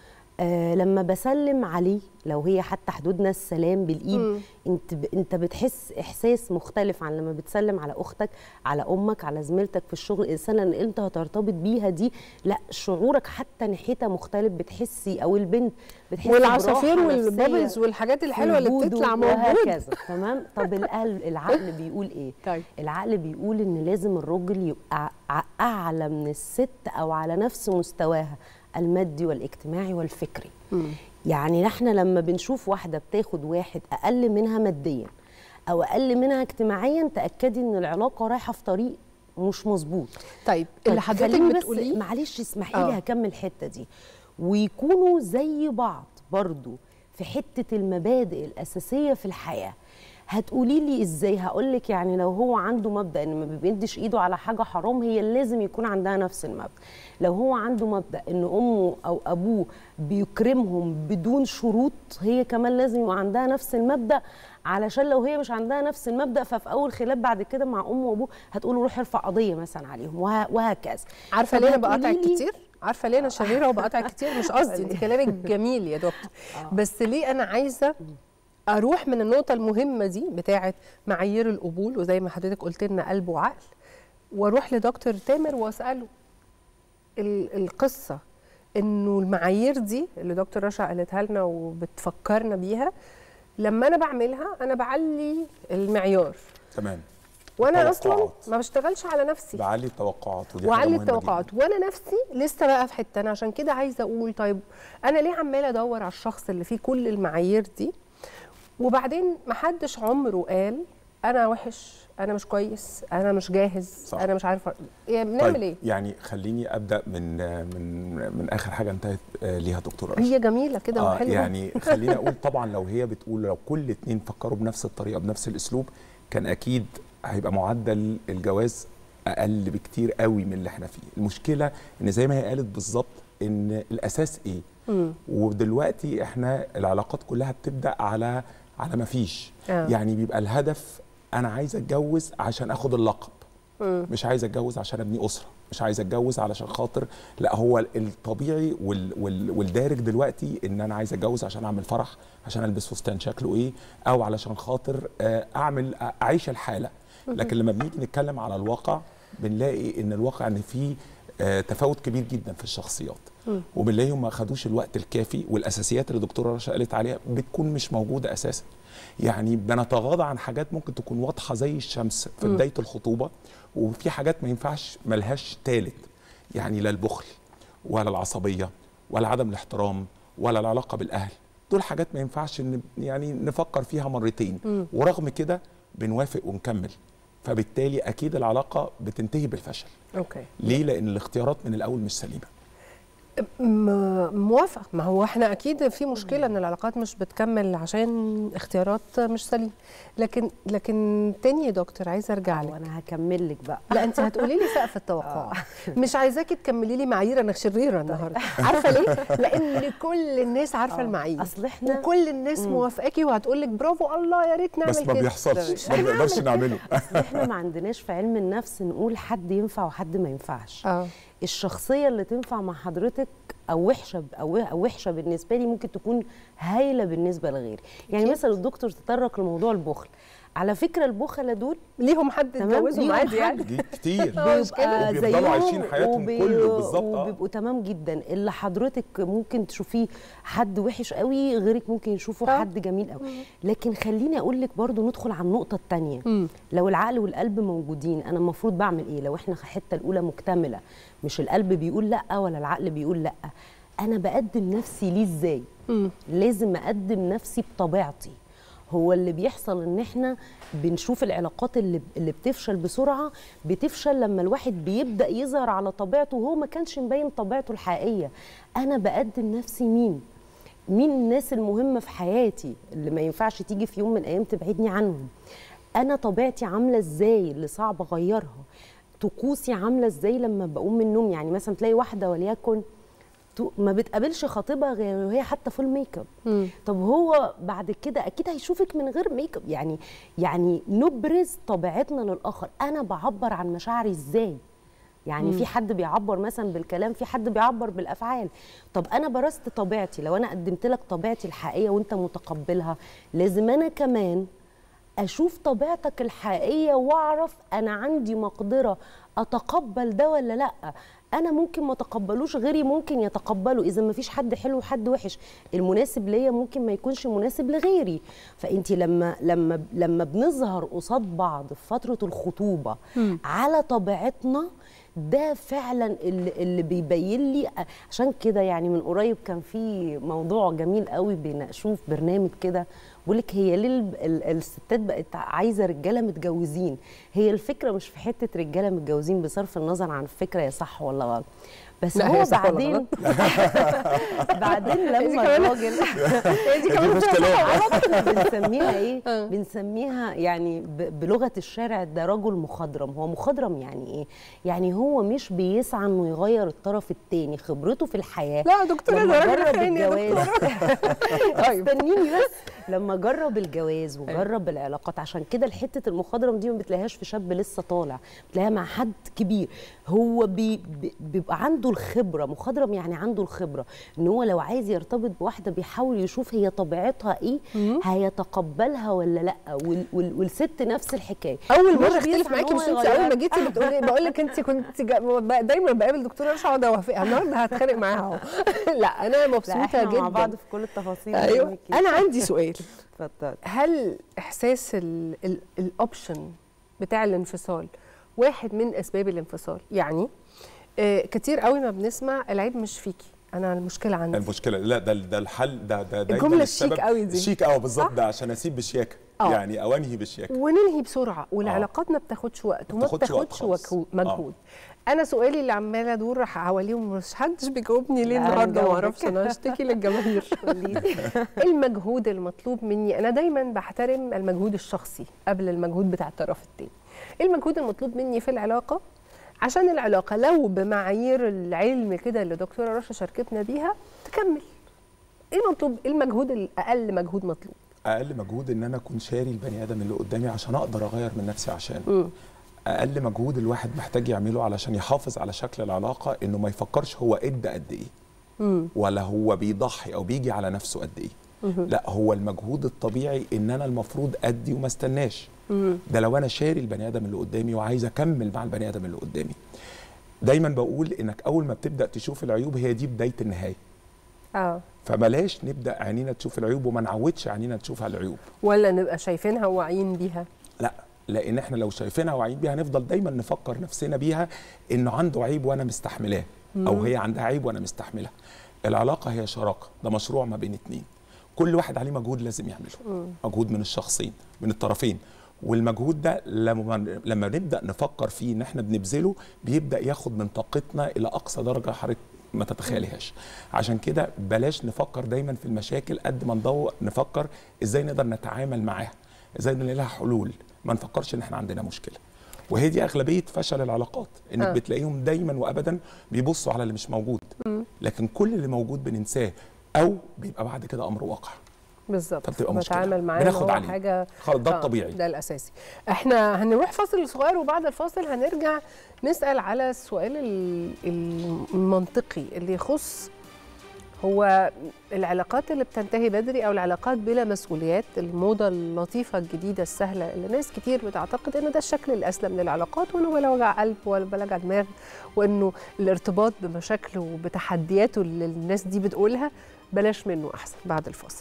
آه لما بسلم عليه لو هي حتى حدودنا السلام بالايد مم. انت ب... انت بتحس احساس مختلف عن لما بتسلم على اختك على امك على زميلتك في الشغل الانسان اللي انت هترتبط بيها دي لا شعورك حتى ناحيتها مختلف بتحسي او البنت بتحسي والعصافير براحة والبابلز نفسية والحاجات في الحلوه اللي وجوده بتطلع موجود وهكذا تمام طب القلب العقل بيقول ايه طيب. العقل بيقول ان لازم الراجل يبقى ع- اعلى من الست او على نفس مستواها المادي والاجتماعي والفكري يعني احنا لما بنشوف واحده بتاخد واحد اقل منها ماديا او اقل منها اجتماعيا تاكدي ان العلاقه رايحه في طريق مش مظبوط طيب طيب اللي حضرتك خليني بس بتقوليه معلش اسمحي آه. لي هكمل الحته دي ويكونوا زي بعض برضو في حته المبادئ الاساسيه في الحياه هتقولي لي ازاي هقول لك يعني لو هو عنده مبدا ان ما بيمدش ايده على حاجه حرام هي لازم يكون عندها نفس المبدا لو هو عنده مبدا ان امه او ابوه بيكرمهم بدون شروط هي كمان لازم يبقى عندها نفس المبدا علشان لو هي مش عندها نفس المبدا ففي اول خلاف بعد كده مع امه وابوه هتقول له روح ارفع قضيه مثلا عليهم وه- وهكذا عارفه طب ليه انا هتقولي بقاطعك لي- كتير عارفه ليه انا شريره وبقاطعك كتير مش قصدي انت كلامك جميل يا دكتور بس ليه انا عايزه اروح من النقطه المهمه دي بتاعه معايير القبول وزي ما حضرتك قلت لنا قلب وعقل واروح لدكتور تامر واساله ال- القصه انه المعايير دي اللي دكتور رشا قالتها لنا وبتفكرنا بيها لما انا بعملها انا بعلي المعيار تمام وانا اصلا توقعات. ما بشتغلش على نفسي بعلي التوقعات ودي حاجة وعلي مهمة التوقعات وانا نفسي لسه بقى في حته انا عشان كده عايزه اقول طيب انا ليه عماله ادور على الشخص اللي فيه كل المعايير دي وبعدين محدش عمره قال انا وحش انا مش كويس انا مش جاهز صح. انا مش عارفه يعني بنعمل طيب ايه يعني خليني ابدا من من من اخر حاجه انتهت آه، ليها دكتوره رشا هي جميله كده آه وحلوه يعني خليني اقول طبعا لو هي بتقول لو كل اتنين فكروا بنفس الطريقه بنفس الاسلوب كان اكيد هيبقى معدل الجواز اقل بكتير قوي من اللي احنا فيه المشكله ان زي ما هي قالت بالظبط ان الاساس ايه مم. ودلوقتي احنا العلاقات كلها بتبدا على على ما فيش آه. يعني بيبقى الهدف انا عايز اتجوز عشان اخد اللقب مم. مش عايز اتجوز عشان ابني اسره مش عايز اتجوز علشان خاطر لا هو الطبيعي وال وال والدارج دلوقتي ان انا عايز اتجوز عشان اعمل فرح عشان البس فستان شكله ايه او علشان خاطر آه، اعمل اعيش الحاله لكن لما بنيجي نتكلم على الواقع بنلاقي ان الواقع ان في آه، تفاوت كبير جدا في الشخصيات وبنلاقيهم ما خدوش الوقت الكافي والاساسيات اللي الدكتوره رشا قالت عليها بتكون مش موجوده اساسا يعني بنتغاضى عن حاجات ممكن تكون واضحه زي الشمس في بدايه الخطوبه وفي حاجات ما ينفعش ملهاش تالت يعني لا البخل ولا العصبيه ولا عدم الاحترام ولا العلاقه بالاهل دول حاجات ما ينفعش إن يعني نفكر فيها مرتين ورغم كده بنوافق ونكمل فبالتالي اكيد العلاقه بتنتهي بالفشل اوكي ليه لان الاختيارات من الاول مش سليمه م- موافقه ما هو احنا اكيد في مشكله ان العلاقات مش بتكمل عشان اختيارات مش سليمه لكن لكن تاني يا دكتور عايزه ارجع لك وانا هكمل لك بقى لا انت هتقولي لي سقف التوقع مش عايزاكي تكملي لي معايير انا شريره النهارده عارفه ليه لان كل الناس عارفه المعايير اصل احنا وكل الناس موافقاكي وهتقول لك برافو الله يا ريت نعمل بس ما كده بيحصلش ما بنقدرش نعمله أصل احنا ما عندناش في علم النفس نقول حد ينفع وحد ما ينفعش اه الشخصيه اللي تنفع مع حضرتك او وحشه او او وحشه بالنسبه لي ممكن تكون هايله بالنسبه لغيري يعني أكيد. مثلا الدكتور تطرق لموضوع البخل على فكره البخله دول ليهم حد تمام، يتجوزهم ليهم عادي حد. يعني دي كتير مش كده؟ بيبقى وبيفضلوا زيهم عايشين حياتهم وبي- كله بالظبط، آه. وبيبقوا تمام جدا اللي حضرتك ممكن تشوفيه حد وحش قوي غيرك ممكن يشوفه آه. حد جميل قوي لكن خليني اقول لك برضو ندخل على النقطه الثانيه مم. لو العقل والقلب موجودين انا المفروض بعمل ايه لو احنا الحته الاولى مكتمله مش القلب بيقول لا ولا العقل بيقول لا انا بقدم نفسي ليه ازاي مم. لازم اقدم نفسي بطبيعتي هو اللي بيحصل ان احنا بنشوف العلاقات اللي اللي بتفشل بسرعه بتفشل لما الواحد بيبدا يظهر على طبيعته وهو ما كانش مبين طبيعته الحقيقيه انا بقدم نفسي مين مين الناس المهمه في حياتي اللي ما ينفعش تيجي في يوم من الايام تبعدني عنهم انا طبيعتي عامله ازاي اللي صعب اغيرها طقوسي عامله ازاي لما بقوم من النوم يعني مثلا تلاقي واحده وليكن تو- ما بتقابلش خطيبها غير وهي حتى فول ميك اب مم. طب هو بعد كده اكيد هيشوفك من غير ميك اب يعني يعني نبرز طبيعتنا للاخر انا بعبر عن مشاعري ازاي يعني في حد بيعبر مثلا بالكلام في حد بيعبر بالافعال طب انا برزت طبيعتي لو انا قدمت لك طبيعتي الحقيقيه وانت متقبلها لازم انا كمان اشوف طبيعتك الحقيقيه واعرف انا عندي مقدره اتقبل ده ولا لا انا ممكن ما اتقبلوش غيري ممكن يتقبله اذا ما فيش حد حلو وحد وحش المناسب ليا ممكن ما يكونش مناسب لغيري فانت لما لما لما بنظهر قصاد بعض في فتره الخطوبه على طبيعتنا ده فعلا اللي, اللي بيبين لي عشان كده يعني من قريب كان في موضوع جميل قوي بيناقشوه في برنامج كده بيقول لك هي ليه ال- ال- الستات بقت عايزه رجاله متجوزين هي الفكره مش في حته رجاله متجوزين بصرف النظر عن الفكره يا صح ولا غلط بس لا، هو هي صح ولا بعدين غلط؟ بعدين دي لما كمان- الراجل هي دي كمان فيها صح وغلط. احنا بنسميها ايه آه. بنسميها يعني ب- بلغه الشارع ده رجل مخضرم هو مخضرم يعني ايه يعني هو مش بيسعى انه يغير الطرف التاني خبرته في الحياه لا يا دكتوره لما ده راجل جرب خاين يا الجواز دكتوره طيب استنيني بس لما جرب الجواز وجرب العلاقات عشان كده الحته المخضرم دي ما بتلاقيهاش في شاب لسه طالع بتلاقيها مع حد كبير هو بي بي- بيبقى عنده الخبره مخضرم يعني عنده الخبره ان هو لو عايز يرتبط بواحده بيحاول يشوف هي طبيعتها ايه هيتقبلها ولا لا وال وال والست نفس الحكايه اول مش مره اختلف بيسعى معاكي إن مش هو انت اول ما يغير. جيتي بتقولي بقول لك انت كنت جا- دايما بقابل دكتوره رشا اقعد اوافقها النهارده هتخانق معاها اهو لا انا لا مبسوطه احنا جدا مع بعض في كل التفاصيل ايوه منك. انا عندي سؤال اتفضل هل احساس ال- ال- الاوبشن بتاع الانفصال واحد من اسباب الانفصال يعني آه كتير قوي ما بنسمع العيب مش فيكي انا المشكله عندي المشكله لا ده ده الحل ده ده دايما الجملة السبب- الشيك قوي دي. الشيك اه بالظبط صح؟ ده عشان اسيب بشياكه آه. يعني او انهي بشياكه وننهي بسرعه والعلاقات ما بتاخدش وقت وما بتاخدش وقت بتاخدش خالص. وكو- مجهود انا سؤالي اللي عماله ادور حواليهم مش حدش بيجاوبني ليه لا، النهارده ما هنجاوبك. اعرفش انا هشتكي للجماهير إيه المجهود المطلوب مني انا دايما بحترم المجهود الشخصي قبل المجهود بتاع الطرف الثاني ايه المجهود المطلوب مني في العلاقه عشان العلاقه لو بمعايير العلم كده اللي دكتوره رشا شاركتنا بيها تكمل ايه المطلوب ايه المجهود الاقل مجهود مطلوب اقل مجهود ان انا اكون شاري البني ادم اللي قدامي عشان اقدر اغير من نفسي عشانه مم. اقل مجهود الواحد محتاج يعمله علشان يحافظ على شكل العلاقه انه ما يفكرش هو ادى قد ايه مم. ولا هو بيضحي او بيجي على نفسه قد ايه لا هو المجهود الطبيعي ان انا المفروض ادي وما استناش مم. ده لو انا شاري البني ادم اللي قدامي وعايز اكمل مع البني ادم اللي قدامي دايما بقول انك اول ما بتبدا تشوف العيوب هي دي بدايه النهايه اه فبلاش نبدا عينينا تشوف العيوب وما نعودش عينينا تشوفها العيوب ولا نبقى شايفينها واعيين بيها لا لان احنا لو شايفينها واعيين بيها هنفضل دايما نفكر نفسنا بيها انه عنده عيب وانا مستحملاه او هي عندها عيب وانا مستحملها العلاقه هي شراكه ده مشروع ما بين اتنين كل واحد عليه مجهود لازم يعمله مجهود من الشخصين من الطرفين والمجهود ده لما لما نبدا نفكر فيه ان احنا بنبذله بيبدا ياخد من طاقتنا الى اقصى درجه حضرتك ما تتخيليهاش عشان كده بلاش نفكر دايما في المشاكل قد ما ندور نفكر ازاي نقدر نتعامل معاها ازاي نلاقي لها حلول ما نفكرش ان احنا عندنا مشكله وهي دي اغلبيه فشل العلاقات انك آه. آه. بتلاقيهم دايما وابدا بيبصوا على اللي مش موجود لكن كل اللي موجود بننساه او بيبقى بعد كده امر واقع بالظبط فبتبقى مشكلة. بتعامل معاه إن بناخد هو عليه. حاجه خلاص ده آه، الطبيعي ده الاساسي احنا هنروح فاصل صغير وبعد الفاصل هنرجع نسال على السؤال ال- المنطقي اللي يخص هو العلاقات اللي بتنتهي بدري او العلاقات بلا مسؤوليات الموضه اللطيفه الجديده السهله اللي ناس كتير بتعتقد ان ده الشكل الاسلم للعلاقات وانه ولا وجع قلب ولا بلجع دماغ وانه الارتباط بمشاكله وبتحدياته اللي الناس دي بتقولها بلاش منه احسن بعد الفاصل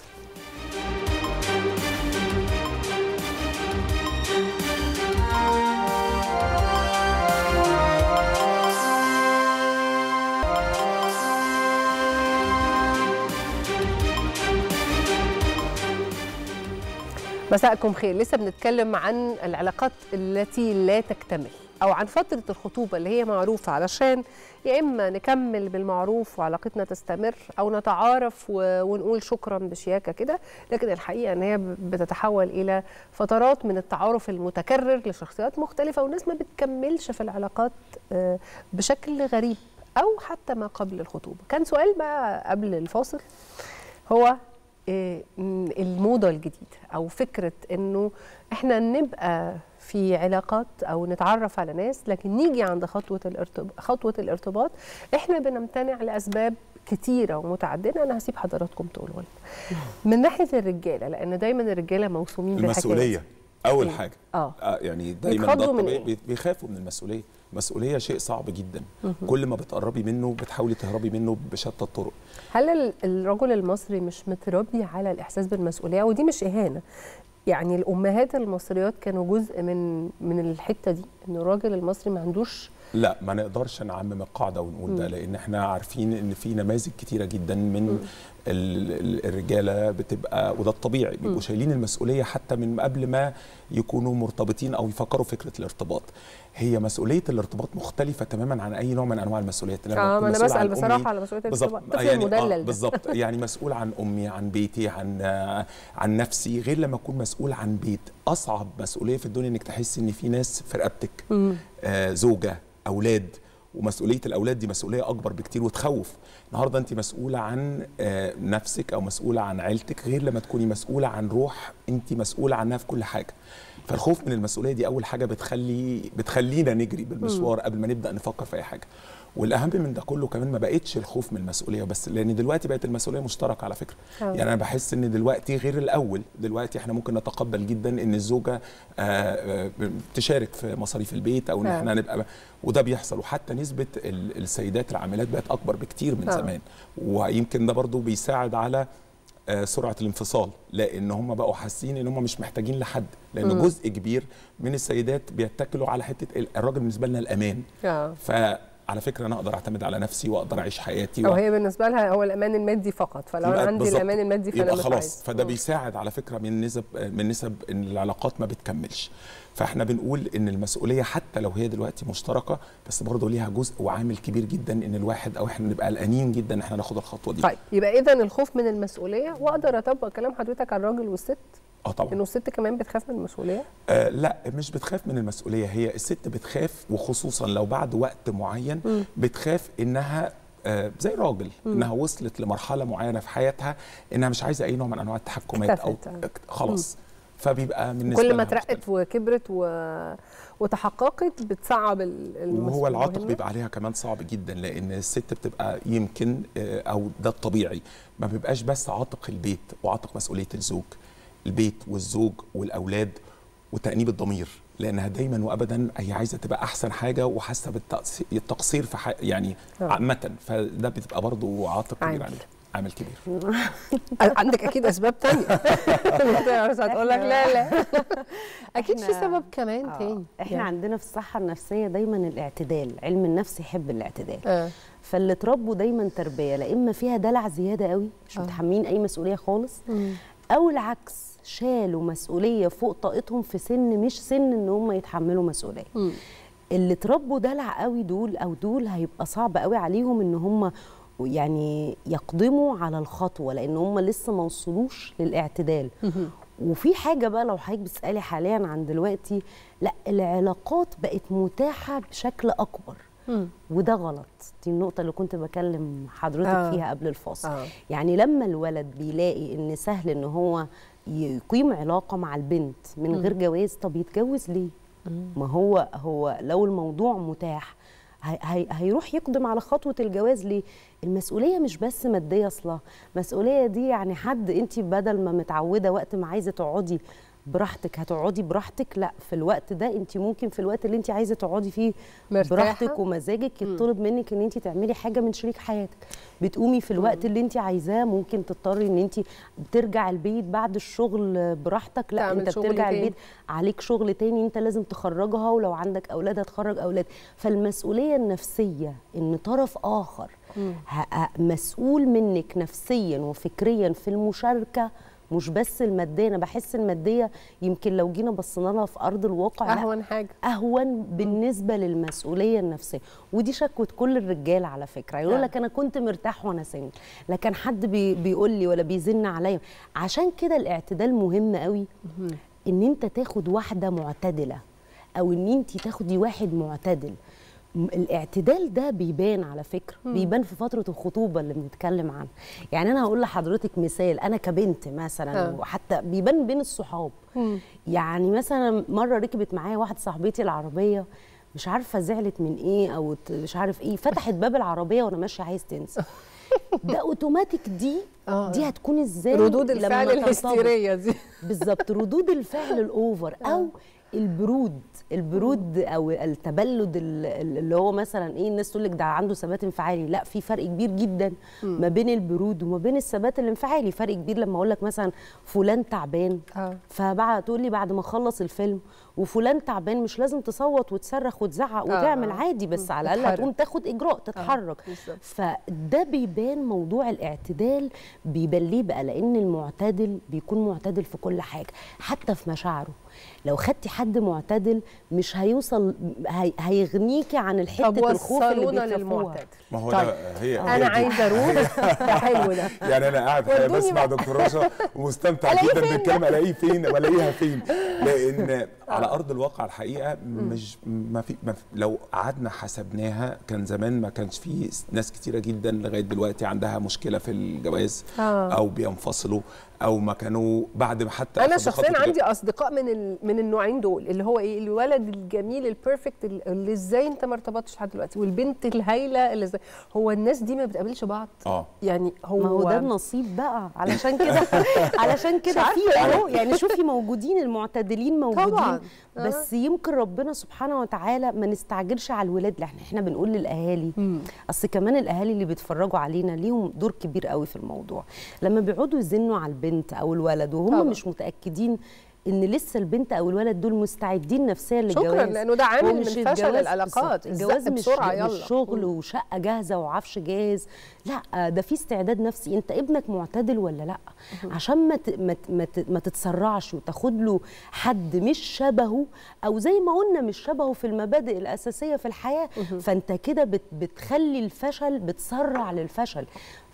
مساءكم خير لسه بنتكلم عن العلاقات التي لا تكتمل او عن فتره الخطوبه اللي هي معروفه علشان يا اما نكمل بالمعروف وعلاقتنا تستمر او نتعارف و- ونقول شكرا بشياكه كده لكن الحقيقه ان هي بتتحول الى فترات من التعارف المتكرر لشخصيات مختلفه والناس ما بتكملش في العلاقات آه، بشكل غريب او حتى ما قبل الخطوبه كان سؤال بقى قبل الفاصل هو إيه، م- الموضة الجديدة أو فكرة إنه إحنا نبقى في علاقات أو نتعرف على ناس لكن نيجي عند خطوة الارتباط خطوة الارتباط إحنا بنمتنع لأسباب كتيرة ومتعددة أنا هسيب حضراتكم تقولوا لنا من ناحية الرجالة لأن دايما الرجالة موسومين بالحكاية المسؤوليه اول إيه. حاجه آه. آه يعني دايما بيتخضوا ده من الطبيعي إيه؟ بي- بيخافوا من المسؤوليه المسؤوليه شيء صعب جدا كل ما بتقربي منه بتحاولي تهربي منه بشتى الطرق هل ال- الرجل المصري مش متربي على الإحساس بالمسؤولية ودي مش إهانة يعني الأمهات المصريات كانوا جزء من من الحتة دي إن الراجل المصري ما عندوش لا ما نقدرش نعمم القاعده ونقول ده لان احنا عارفين ان في نماذج كتيره جدا من ال- ال- الرجاله بتبقى وده الطبيعي بيبقوا شايلين المسؤوليه حتى من قبل ما يكونوا مرتبطين او يفكروا فكره الارتباط هي مسؤوليه الارتباط مختلفه تماما عن اي نوع من انواع المسؤوليات لما اه أكون ما انا مسؤول بسال عن بصراحه أمي- على مسؤوليه بالظبط الارتباط الطفل يعني المدلل آه ده. بالظبط يعني مسؤول عن امي عن بيتي عن آه، عن نفسي غير لما اكون مسؤول عن بيت اصعب مسؤوليه في الدنيا انك تحس ان في ناس في رقبتك آه زوجه اولاد ومسؤوليه الاولاد دي مسؤوليه اكبر بكتير وتخوف النهارده انت مسؤوله عن آه نفسك او مسؤوله عن عيلتك غير لما تكوني مسؤوله عن روح انت مسؤوله عنها في كل حاجه فالخوف من المسؤوليه دي اول حاجه بتخلي بتخلينا نجري بالمشوار قبل ما نبدا نفكر في اي حاجه والاهم من ده كله كمان ما بقتش الخوف من المسؤوليه بس لان دلوقتي بقت المسؤوليه مشتركه على فكره آه. يعني انا بحس ان دلوقتي غير الاول دلوقتي احنا ممكن نتقبل جدا ان الزوجه آه، آه، تشارك في مصاريف البيت او ان آه. احنا نبقى وده بيحصل وحتى نسبه ال- السيدات العاملات بقت اكبر بكتير من آه. زمان ويمكن ده برضو بيساعد على آه، سرعه الانفصال لان هم بقوا حاسين ان هم مش محتاجين لحد لان جزء كبير من السيدات بيتكلوا على حته ال- الراجل بالنسبه لنا الامان اه فعلى فكره انا اقدر اعتمد على نفسي واقدر اعيش حياتي او و- هي بالنسبه لها هو الامان المادي فقط فلو انا يبقى عندي بالظبط. الامان المادي فانا يبقى مش خلاص عايز. فده مم. بيساعد على فكره من نسب من نسب ان العلاقات ما بتكملش فاحنا بنقول ان المسؤوليه حتى لو هي دلوقتي مشتركه بس برضه ليها جزء وعامل كبير جدا ان الواحد او احنا نبقى قلقانين جدا ان احنا ناخد الخطوه دي طيب يبقى اذا الخوف من المسؤوليه واقدر اطبق كلام حضرتك على الراجل والست اه طبعا انه الست كمان بتخاف من المسؤوليه آه لا مش بتخاف من المسؤوليه هي الست بتخاف وخصوصا لو بعد وقت معين بتخاف انها آه زي راجل انها وصلت لمرحله معينه في حياتها انها مش عايزه اي نوع من انواع التحكمات او اكتفت، آه. اك- خلاص فبيبقى بالنسبه كل ما لها اترقت مختلف. وكبرت و... وتحققت بتصعب ال- المس- وهو العاتق المهمة. بيبقى عليها كمان صعب جدا لان الست بتبقى يمكن آه، او ده الطبيعي ما بيبقاش بس عاتق البيت وعاتق مسؤوليه الزوج البيت والزوج والاولاد وتانيب الضمير لانها دايما وابدا هي عايزه تبقى احسن حاجه وحاسه بالتقص- التقصير في حي... يعني آه. عامه فده بتبقى برضه عاتق كبير عامل. عليها عامل كبير عندك اكيد اسباب تانية بس هتقول لك لا لا اكيد في إحنا- سبب كمان آه، تاني احنا يعني. عندنا في الصحه النفسيه دايما الاعتدال علم النفس يحب الاعتدال آه. فاللي اتربوا دايما تربيه لا اما فيها دلع زياده قوي مش آه. متحملين اي مسؤوليه خالص مم. او العكس شالوا مسؤوليه فوق طاقتهم في سن مش سن ان هم يتحملوا مسؤوليه مم. اللي اتربوا دلع قوي دول او دول هيبقى صعب قوي عليهم ان هم يعني يقدموا على الخطوه لان هم لسه ما وصلوش للاعتدال وفي حاجه بقى لو حضرتك بتسالي حاليا عن دلوقتي لا العلاقات بقت متاحه بشكل اكبر مم. وده غلط دي النقطه اللي كنت بكلم حضرتك آه. فيها قبل الفاصل آه. يعني لما الولد بيلاقي ان سهل ان هو يقيم علاقه مع البنت من غير جواز طب يتجوز ليه ما هو هو لو الموضوع متاح هي هي هيروح يقدم على خطوه الجواز ليه المسؤوليه مش بس ماديه اصلا المسؤوليه دي يعني حد انت بدل ما متعوده وقت ما عايزه تقعدي براحتك هتقعدي براحتك لا في الوقت ده انت ممكن في الوقت اللي انت عايزه تقعدي فيه مرتاحة. براحتك ومزاجك يطلب منك ان انت تعملي حاجه من شريك حياتك بتقومي في الوقت اللي انت عايزاه ممكن تضطري ان انت بترجع البيت بعد الشغل براحتك لا تعمل انت شغل بترجع تاني. البيت عليك شغل تاني انت لازم تخرجها ولو عندك اولاد هتخرج اولاد فالمسؤوليه النفسيه ان طرف اخر ه- ه- مسؤول منك نفسيا وفكريا في المشاركه مش بس الماديه انا بحس الماديه يمكن لو جينا بصينا لها في ارض الواقع لا، اهون حاجه اهون بالنسبه للمسؤوليه النفسيه ودي شكوى كل الرجال على فكره يقول آه. لك انا كنت مرتاح وانا سنجل لا كان حد بي بيقول لي ولا بيزن عليا عشان كده الاعتدال مهم قوي ان انت تاخد واحده معتدله او ان انت تاخدي واحد معتدل م- الاعتدال ده بيبان على فكره بيبان في فتره الخطوبه اللي بنتكلم عنها يعني انا هقول لحضرتك مثال انا كبنت مثلا آه. وحتى بيبان بين الصحاب يعني مثلا مره ركبت معايا واحده صاحبتي العربيه مش عارفه زعلت من ايه او ت- مش عارف ايه فتحت باب العربيه وانا ماشيه عايز تنزل ده اوتوماتيك دي آه. دي هتكون ازاي ردود لما الفعل ترتبط؟ الهستيريه دي بالظبط ردود الفعل الاوفر او البرود البرود او التبلد ال- ال- اللي هو مثلا ايه الناس تقول لك ده عنده ثبات انفعالي لا في فرق كبير جدا ما بين البرود وما بين الثبات الانفعالي فرق كبير لما اقول لك مثلا فلان تعبان آه. فبعد تقول لي بعد ما اخلص الفيلم وفلان تعبان مش لازم تصوت وتصرخ وتزعق وتعمل عادي بس على الاقل تتحرك. هتقوم تاخد اجراء تتحرك بالظبط. فده بيبان موضوع الاعتدال بيبان ليه بقى لان المعتدل بيكون معتدل في كل حاجه حتى في مشاعره لو خدتي حد معتدل مش هيوصل هي هيغنيكي عن طب الحته الخوف اللي وصلونا بيخافوها للمعتدل ما هو طيب. ده هي انا هي دي. عايزه اروح ده حلو ده يعني انا قاعد ودوني بسمع بقى. دكتور رشا ومستمتع ألاقيه جدا فين بالكلمه الاقيه فين والاقيها فين لان على ارض الواقع الحقيقه مش ما في, ما في لو قعدنا حسبناها كان زمان ما كانش في ناس كتيره جدا لغايه دلوقتي عندها مشكله في الجواز آه. او بينفصلوا او ما كانوا بعد ما حتى انا أخدوا شخصيا خطوة عندي اصدقاء من ال... من النوعين دول اللي هو ايه الولد الجميل البيرفكت اللي ازاي انت ما ارتبطتش لحد دلوقتي والبنت الهايله اللي ازاي هو الناس دي ما بتقابلش بعض اه يعني هو ما هو ده النصيب بقى علشان كده علشان كده عارفة في يعني. اهو يعني شوفي موجودين المعتدلين موجودين طبعاً. آه. بس يمكن ربنا سبحانه وتعالى ما نستعجلش على الولاد لا احنا احنا بنقول للاهالي اصل كمان الاهالي اللي بيتفرجوا علينا ليهم دور كبير قوي في الموضوع لما بيقعدوا يزنوا على البنت او الولد وهم طبعاً. مش متاكدين ان لسه البنت او الولد دول مستعدين نفسيا للجواز شكرا لانه ده هو عامل من مش فشل الجواز العلاقات بالظبط. الجواز الزق مش بسرعه مش يلا شغل وشقه جاهزه وعفش جاهز لا ده في استعداد نفسي انت ابنك معتدل ولا لا عشان ما ت- ما ت- ما ت- ما تتسرعش وتاخد له حد مش شبهه او زي ما قلنا مش شبهه في المبادئ الاساسيه في الحياه فانت كده بت بتخلي الفشل بتسرع للفشل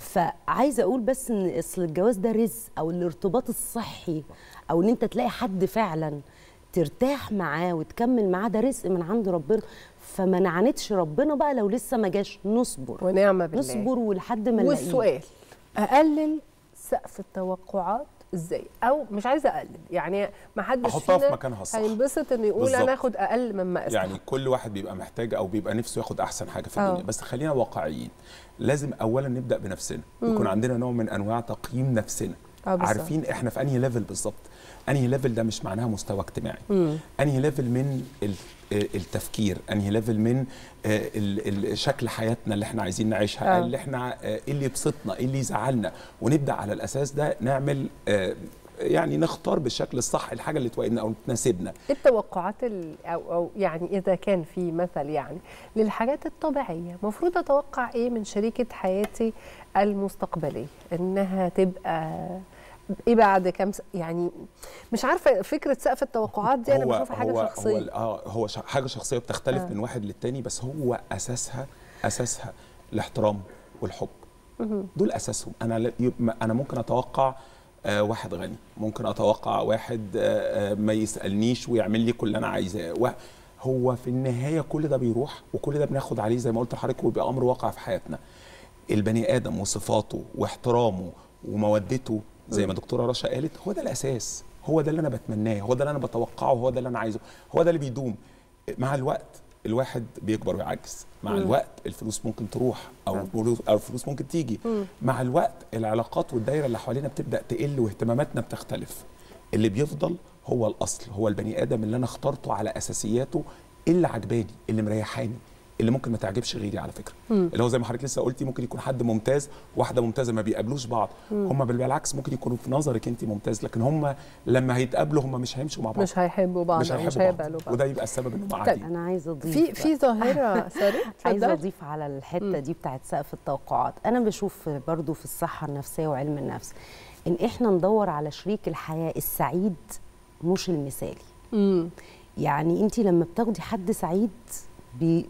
فعايزه اقول بس ان اصل الجواز ده رزق او الارتباط الصحي او ان انت تلاقي حد فعلا ترتاح معاه وتكمل معاه ده رزق من عند ربنا فما نعاندش ربنا بقى لو لسه ما جاش نصبر ونعمه بالله نصبر ولحد ما نلاقيه والسؤال اقلل سقف التوقعات ازاي او مش عايزه اقلل يعني ما حدش أحطها في فينا مكانها الصح. هينبسط انه يقول بالظبط. انا اخد اقل مما استحق يعني كل واحد بيبقى محتاج او بيبقى نفسه ياخد احسن حاجه في آه. الدنيا بس خلينا واقعيين لازم اولا نبدا بنفسنا يكون عندنا نوع من انواع تقييم نفسنا آه بالظبط. عارفين احنا في انهي ليفل بالظبط انهي ليفل ده مش معناها مستوى اجتماعي انهي ليفل من ال- آه، التفكير انهي ليفل من آه، ال- ال- شكل حياتنا اللي احنا عايزين نعيشها آه. اللي احنا آه، ايه اللي يبسطنا ايه اللي يزعلنا ونبدا على الاساس ده نعمل آه، يعني نختار بالشكل الصح الحاجه اللي توائمنا او تناسبنا التوقعات ال- او او يعني اذا كان في مثل يعني للحاجات الطبيعيه المفروض اتوقع ايه من شريكه حياتي المستقبليه انها تبقى ايه بعد كام س... يعني مش عارفه فكره سقف التوقعات دي انا بشوفها حاجه هو شخصيه هو اه هو ش- حاجه شخصيه بتختلف آه. آه. من واحد للتاني بس هو اساسها اساسها الاحترام والحب دول اساسهم انا ل- يب- انا ممكن اتوقع آه واحد غني ممكن اتوقع واحد آه آه ما يسالنيش ويعمل لي كل اللي انا عايزاه و- هو في النهايه كل ده بيروح وكل ده بناخد عليه زي ما قلت لحضرتك ويبقى امر واقع في حياتنا البني ادم وصفاته واحترامه ومودته زي ما دكتوره رشا قالت هو ده الاساس هو ده اللي انا بتمناه هو ده اللي انا بتوقعه هو ده اللي انا عايزه هو ده اللي بيدوم مع الوقت الواحد بيكبر ويعجز مع الوقت الفلوس ممكن تروح او الفلوس او الفلوس ممكن تيجي مع الوقت العلاقات والدايره اللي حوالينا بتبدا تقل واهتماماتنا بتختلف اللي بيفضل هو الاصل هو البني ادم اللي انا اخترته على اساسياته اللي عجباني اللي مريحاني اللي ممكن ما تعجبش غيري على فكره اللي هو زي ما حضرتك لسه قلتي ممكن يكون حد ممتاز واحده ممتازه ما بيقابلوش بعض هم بالعكس ممكن يكونوا في نظرك انت ممتاز لكن هم لما هيتقابلوا هم مش هيمشوا مع بعض مش هيحبوا بعض مش أو مش هيحبوا هيقبلوا بعض بعض وده يبقى السبب انهم طيب، قاعدين انا عايزه اضيف في في ظاهره سوري عايزه اتفضلي. اضيف على الحته دي بتاعت سقف التوقعات انا بشوف برضو في الصحه النفسيه وعلم النفس ان احنا ندور على شريك الحياه السعيد مش المثالي مم. يعني انت لما بتاخدي حد سعيد بي ب-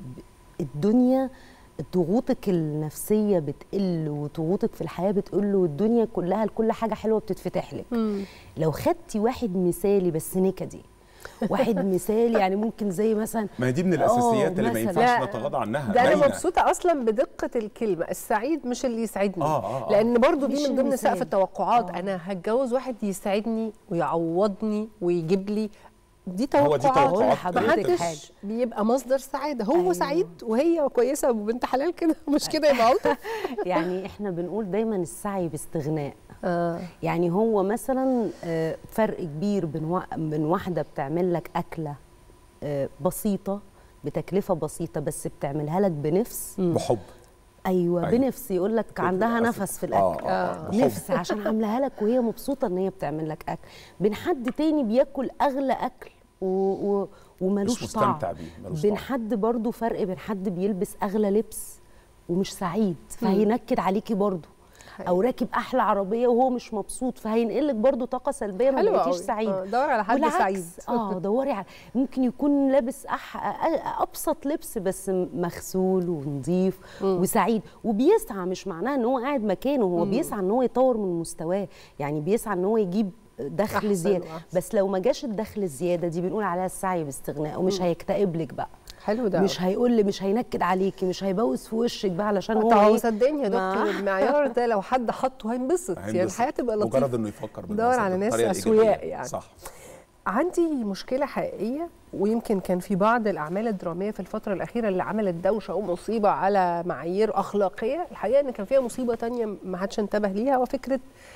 الدنيا ضغوطك النفسيه بتقل وضغوطك في الحياه بتقل والدنيا كلها لكل حاجه حلوه بتتفتح لك مم. لو خدتي واحد مثالي بس نكدي واحد مثالي يعني ممكن زي مثلا ما هي دي من آه، الاساسيات اللي ما مثلاً. ينفعش لا، نتغاضى عنها ده انا باينة. مبسوطه اصلا بدقه الكلمه السعيد مش اللي يسعدني آه، آه، آه. لان برضو دي مش من ضمن المثال. سقف التوقعات آه. انا هتجوز واحد يساعدني ويعوضني ويجيب لي دي هو دي توقعات توقعات حضرتك محدش حاجة. بيبقى مصدر سعاده هو أيوة. سعيد وهي كويسه وبنت حلال كده مش كده يبقى ألطف يعني احنا بنقول دايما السعي باستغناء آه. يعني هو مثلا آه، فرق كبير بين وا- بين واحده بتعمل لك اكله آه، بسيطه بتكلفه بسيطه بس بتعملها لك بنفس بحب ايوه, أيوة. بنفس يقول لك عندها أصل- نفس في آه، الاكل آه، آه، بحب. نفس عشان عاملاها لك وهي مبسوطه ان هي بتعمل لك اكل بين حد تاني بياكل اغلى اكل و... و... وملوش مش طعم مستمتع بيه ملوش بين طعم. حد برضو فرق بين حد بيلبس اغلى لبس ومش سعيد فهينكد عليكي برضو او راكب احلى عربيه وهو مش مبسوط فهينقلك برضو طاقه سلبيه ما حلو بقيتيش قوي. سعيد آه، دور على حد والعكس، سعيد. اه دوري على ممكن يكون لابس أح... أ- ابسط لبس بس مغسول ونظيف وسعيد وبيسعى مش معناه ان هو قاعد مكانه هو بيسعى ان هو يطور من مستواه يعني بيسعى ان هو يجيب دخل أحسن زياده وأحسن. بس لو ما جاش الدخل الزياده دي بنقول عليها السعي باستغناء ومش هيكتئب لك بقى حلو ده مش هيقول لي مش هينكد عليكي مش هيبوس في وشك بقى علشان هو طب ايه صدقني يا ما- دكتور المعيار ده لو حد حطه هينبسط يعني هينبسط. الحياه تبقى مجرد لطيفه انه يفكر دور بالمنظر على ده، ناس بالطريقة أسوياء الإيجابية. يعني. صح عندي مشكله حقيقيه ويمكن كان في بعض الاعمال الدراميه في الفتره الاخيره اللي عملت دوشه ومصيبه على معايير اخلاقيه الحقيقه ان كان فيها مصيبه تانية ما حدش انتبه ليها وفكره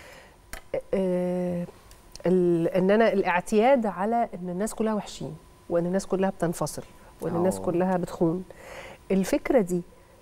آه، ال- ان انا الاعتياد على ان الناس كلها وحشين وان الناس كلها بتنفصل وان الناس أوه. كلها بتخون الفكره دي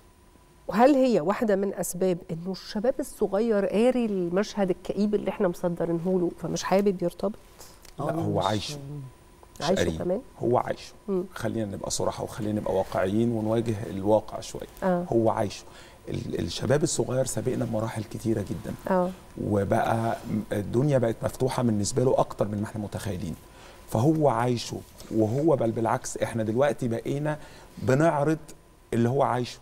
وهل هي واحدة من أسباب إنه الشباب الصغير قاري المشهد الكئيب اللي إحنا مصدرينه له فمش حابب يرتبط؟ لا هو مش- عايشه مش عايشه قريب. كمان؟ هو عايشه مم. خلينا نبقى صراحه وخلينا نبقى واقعيين ونواجه الواقع شويه آه. هو عايشه ال- الشباب الصغير سابقنا بمراحل كتيره جدا اه وبقى م- الدنيا بقت مفتوحه بالنسبه له اكتر من ما احنا متخيلين فهو عايشه وهو بل بالعكس احنا دلوقتي بقينا بنعرض اللي هو عايشه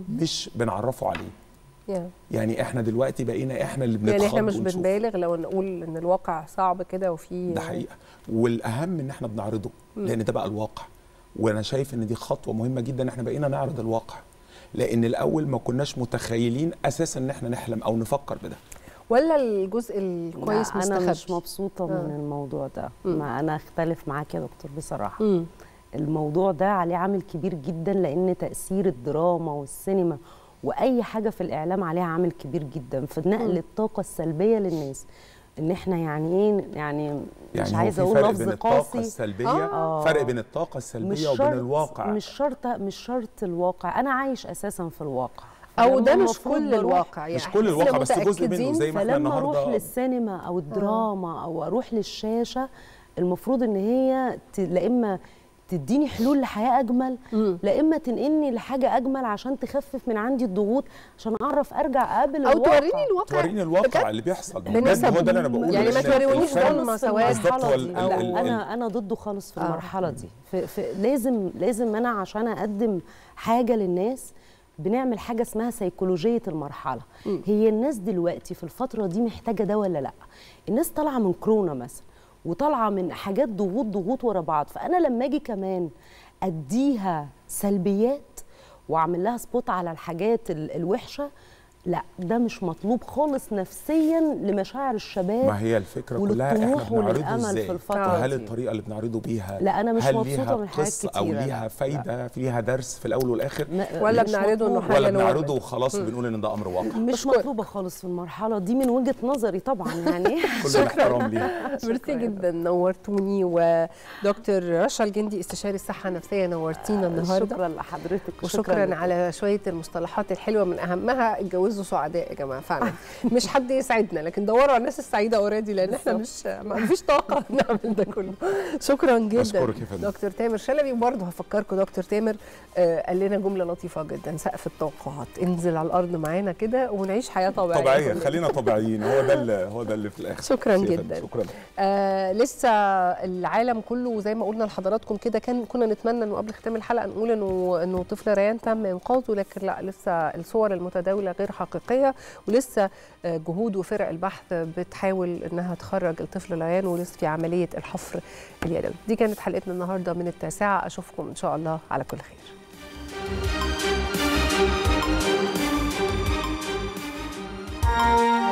مش بنعرفه عليه يا. يعني احنا دلوقتي بقينا احنا اللي بنتخض يعني إحنا مش ونشوف. بنبالغ لو نقول إن الواقع صعب كده وفي ده حقيقه والاهم ان احنا بنعرضه لان ده بقى الواقع وانا شايف ان دي خطوه مهمه جدا ان احنا بقينا نعرض الواقع لان الاول ما كناش متخيلين اساسا ان احنا نحلم او نفكر بده ولا الجزء الكويس لا، انا مش مستخبي؟ مبسوطه آه. من الموضوع ده ما انا اختلف معاك يا دكتور بصراحه مم. الموضوع ده عليه عامل كبير جدا لان تاثير الدراما والسينما واي حاجه في الاعلام عليها عامل كبير جدا في نقل الطاقه السلبيه للناس ان احنا يعني ايه يعني مش يعني هو عايزه في اقول فرق لفظ بين الطاقه قاسي السلبيه آه. فرق بين الطاقه مش السلبيه وبين شرط الواقع مش شرط مش شرط الواقع انا عايش اساسا في الواقع أو ده فلما مش المفروض كل بروح- الواقع يعني مش كل إحنا الواقع بس جزء متأكدين منه زي ما احنا فلما اروح النهارده للسينما او الدراما او اروح للشاشه المفروض ان هي ت- لا اما تديني حلول لحياه اجمل لا اما تنقلني لحاجه اجمل عشان تخفف من عندي الضغوط عشان اعرف ارجع اقابل أو الواقع توريني الواقع توريني الواقع بجد؟ اللي بيحصل بنسب- بجد هو ده اللي انا بقوله يعني ما إن توريونيش الفرق- ظلمة في سواد. بالظبط هو المرحلة ال- دي. ال- لا، ال- انا انا ضده خالص في آه. المرحله دي في في لازم لازم انا عشان اقدم حاجه للناس بنعمل حاجه اسمها سيكولوجيه المرحله هي الناس دلوقتي في الفتره دي محتاجه ده ولا لا الناس طالعه من كورونا مثلا وطالعه من حاجات ضغوط ضغوط ورا بعض فانا لما اجي كمان اديها سلبيات واعمل لها سبوت على الحاجات ال- الوحشه لا ده مش مطلوب خالص نفسيا لمشاعر الشباب ما هي الفكره كلها احنا وللطموح بنعرضه وللأمل ازاي في الفترة وهل دي. الطريقه اللي بنعرضه بيها لا، أنا مش هل مبسوطة ليها من حاجات قصة او كتيرة، ليها لا. فايده فيها درس في الاول والاخر م- ولا مش بنعرضه إنه مطلوبة. حاجة ولا نورمال. بنعرضه وخلاص وبنقول ان ده امر واقع مش أشكرك. مطلوبه خالص في المرحله دي من وجهه نظري طبعا يعني كل الاحترام ليها ميرسي جدا نورتوني ودكتور رشا الجندي استشاري الصحه النفسيه نورتينا النهارده شكرا لحضرتك وشكرا لك. على شويه المصطلحات الحلوه من اهمها اتجوزوا سعداء يا جماعه فعلا مش حد يسعدنا لكن دوروا على الناس السعيده اوريدي لان احنا مش ما فيش طاقه نعمل ده كله شكرا جدا أشكرك يا فندم. دكتور تامر شلبي وبرضه هفكركم دكتور تامر آه قال لنا جمله لطيفه جدا سقف التوقعات انزل على الارض معانا كده ونعيش حياه طبيعيه طبيعيه كلنا. خلينا طبيعيين هو ده اللي هو ده اللي في الاخر شكراً يا فندم، جداً. شكرا آه لسه العالم كله زي ما قلنا لحضراتكم كده كان كنا نتمنى انه قبل ختام الحلقه نقول انه انه طفل ريان تم انقاذه لكن لا لسه الصور المتداوله غير حقيقيه ولسه آه جهود وفرق البحث بتحاول انها تخرج الطفل ريان ولسه في عمليه الحفر اليدوي دي كانت حلقتنا النهارده من التاسعه اشوفكم ان شاء الله على كل خير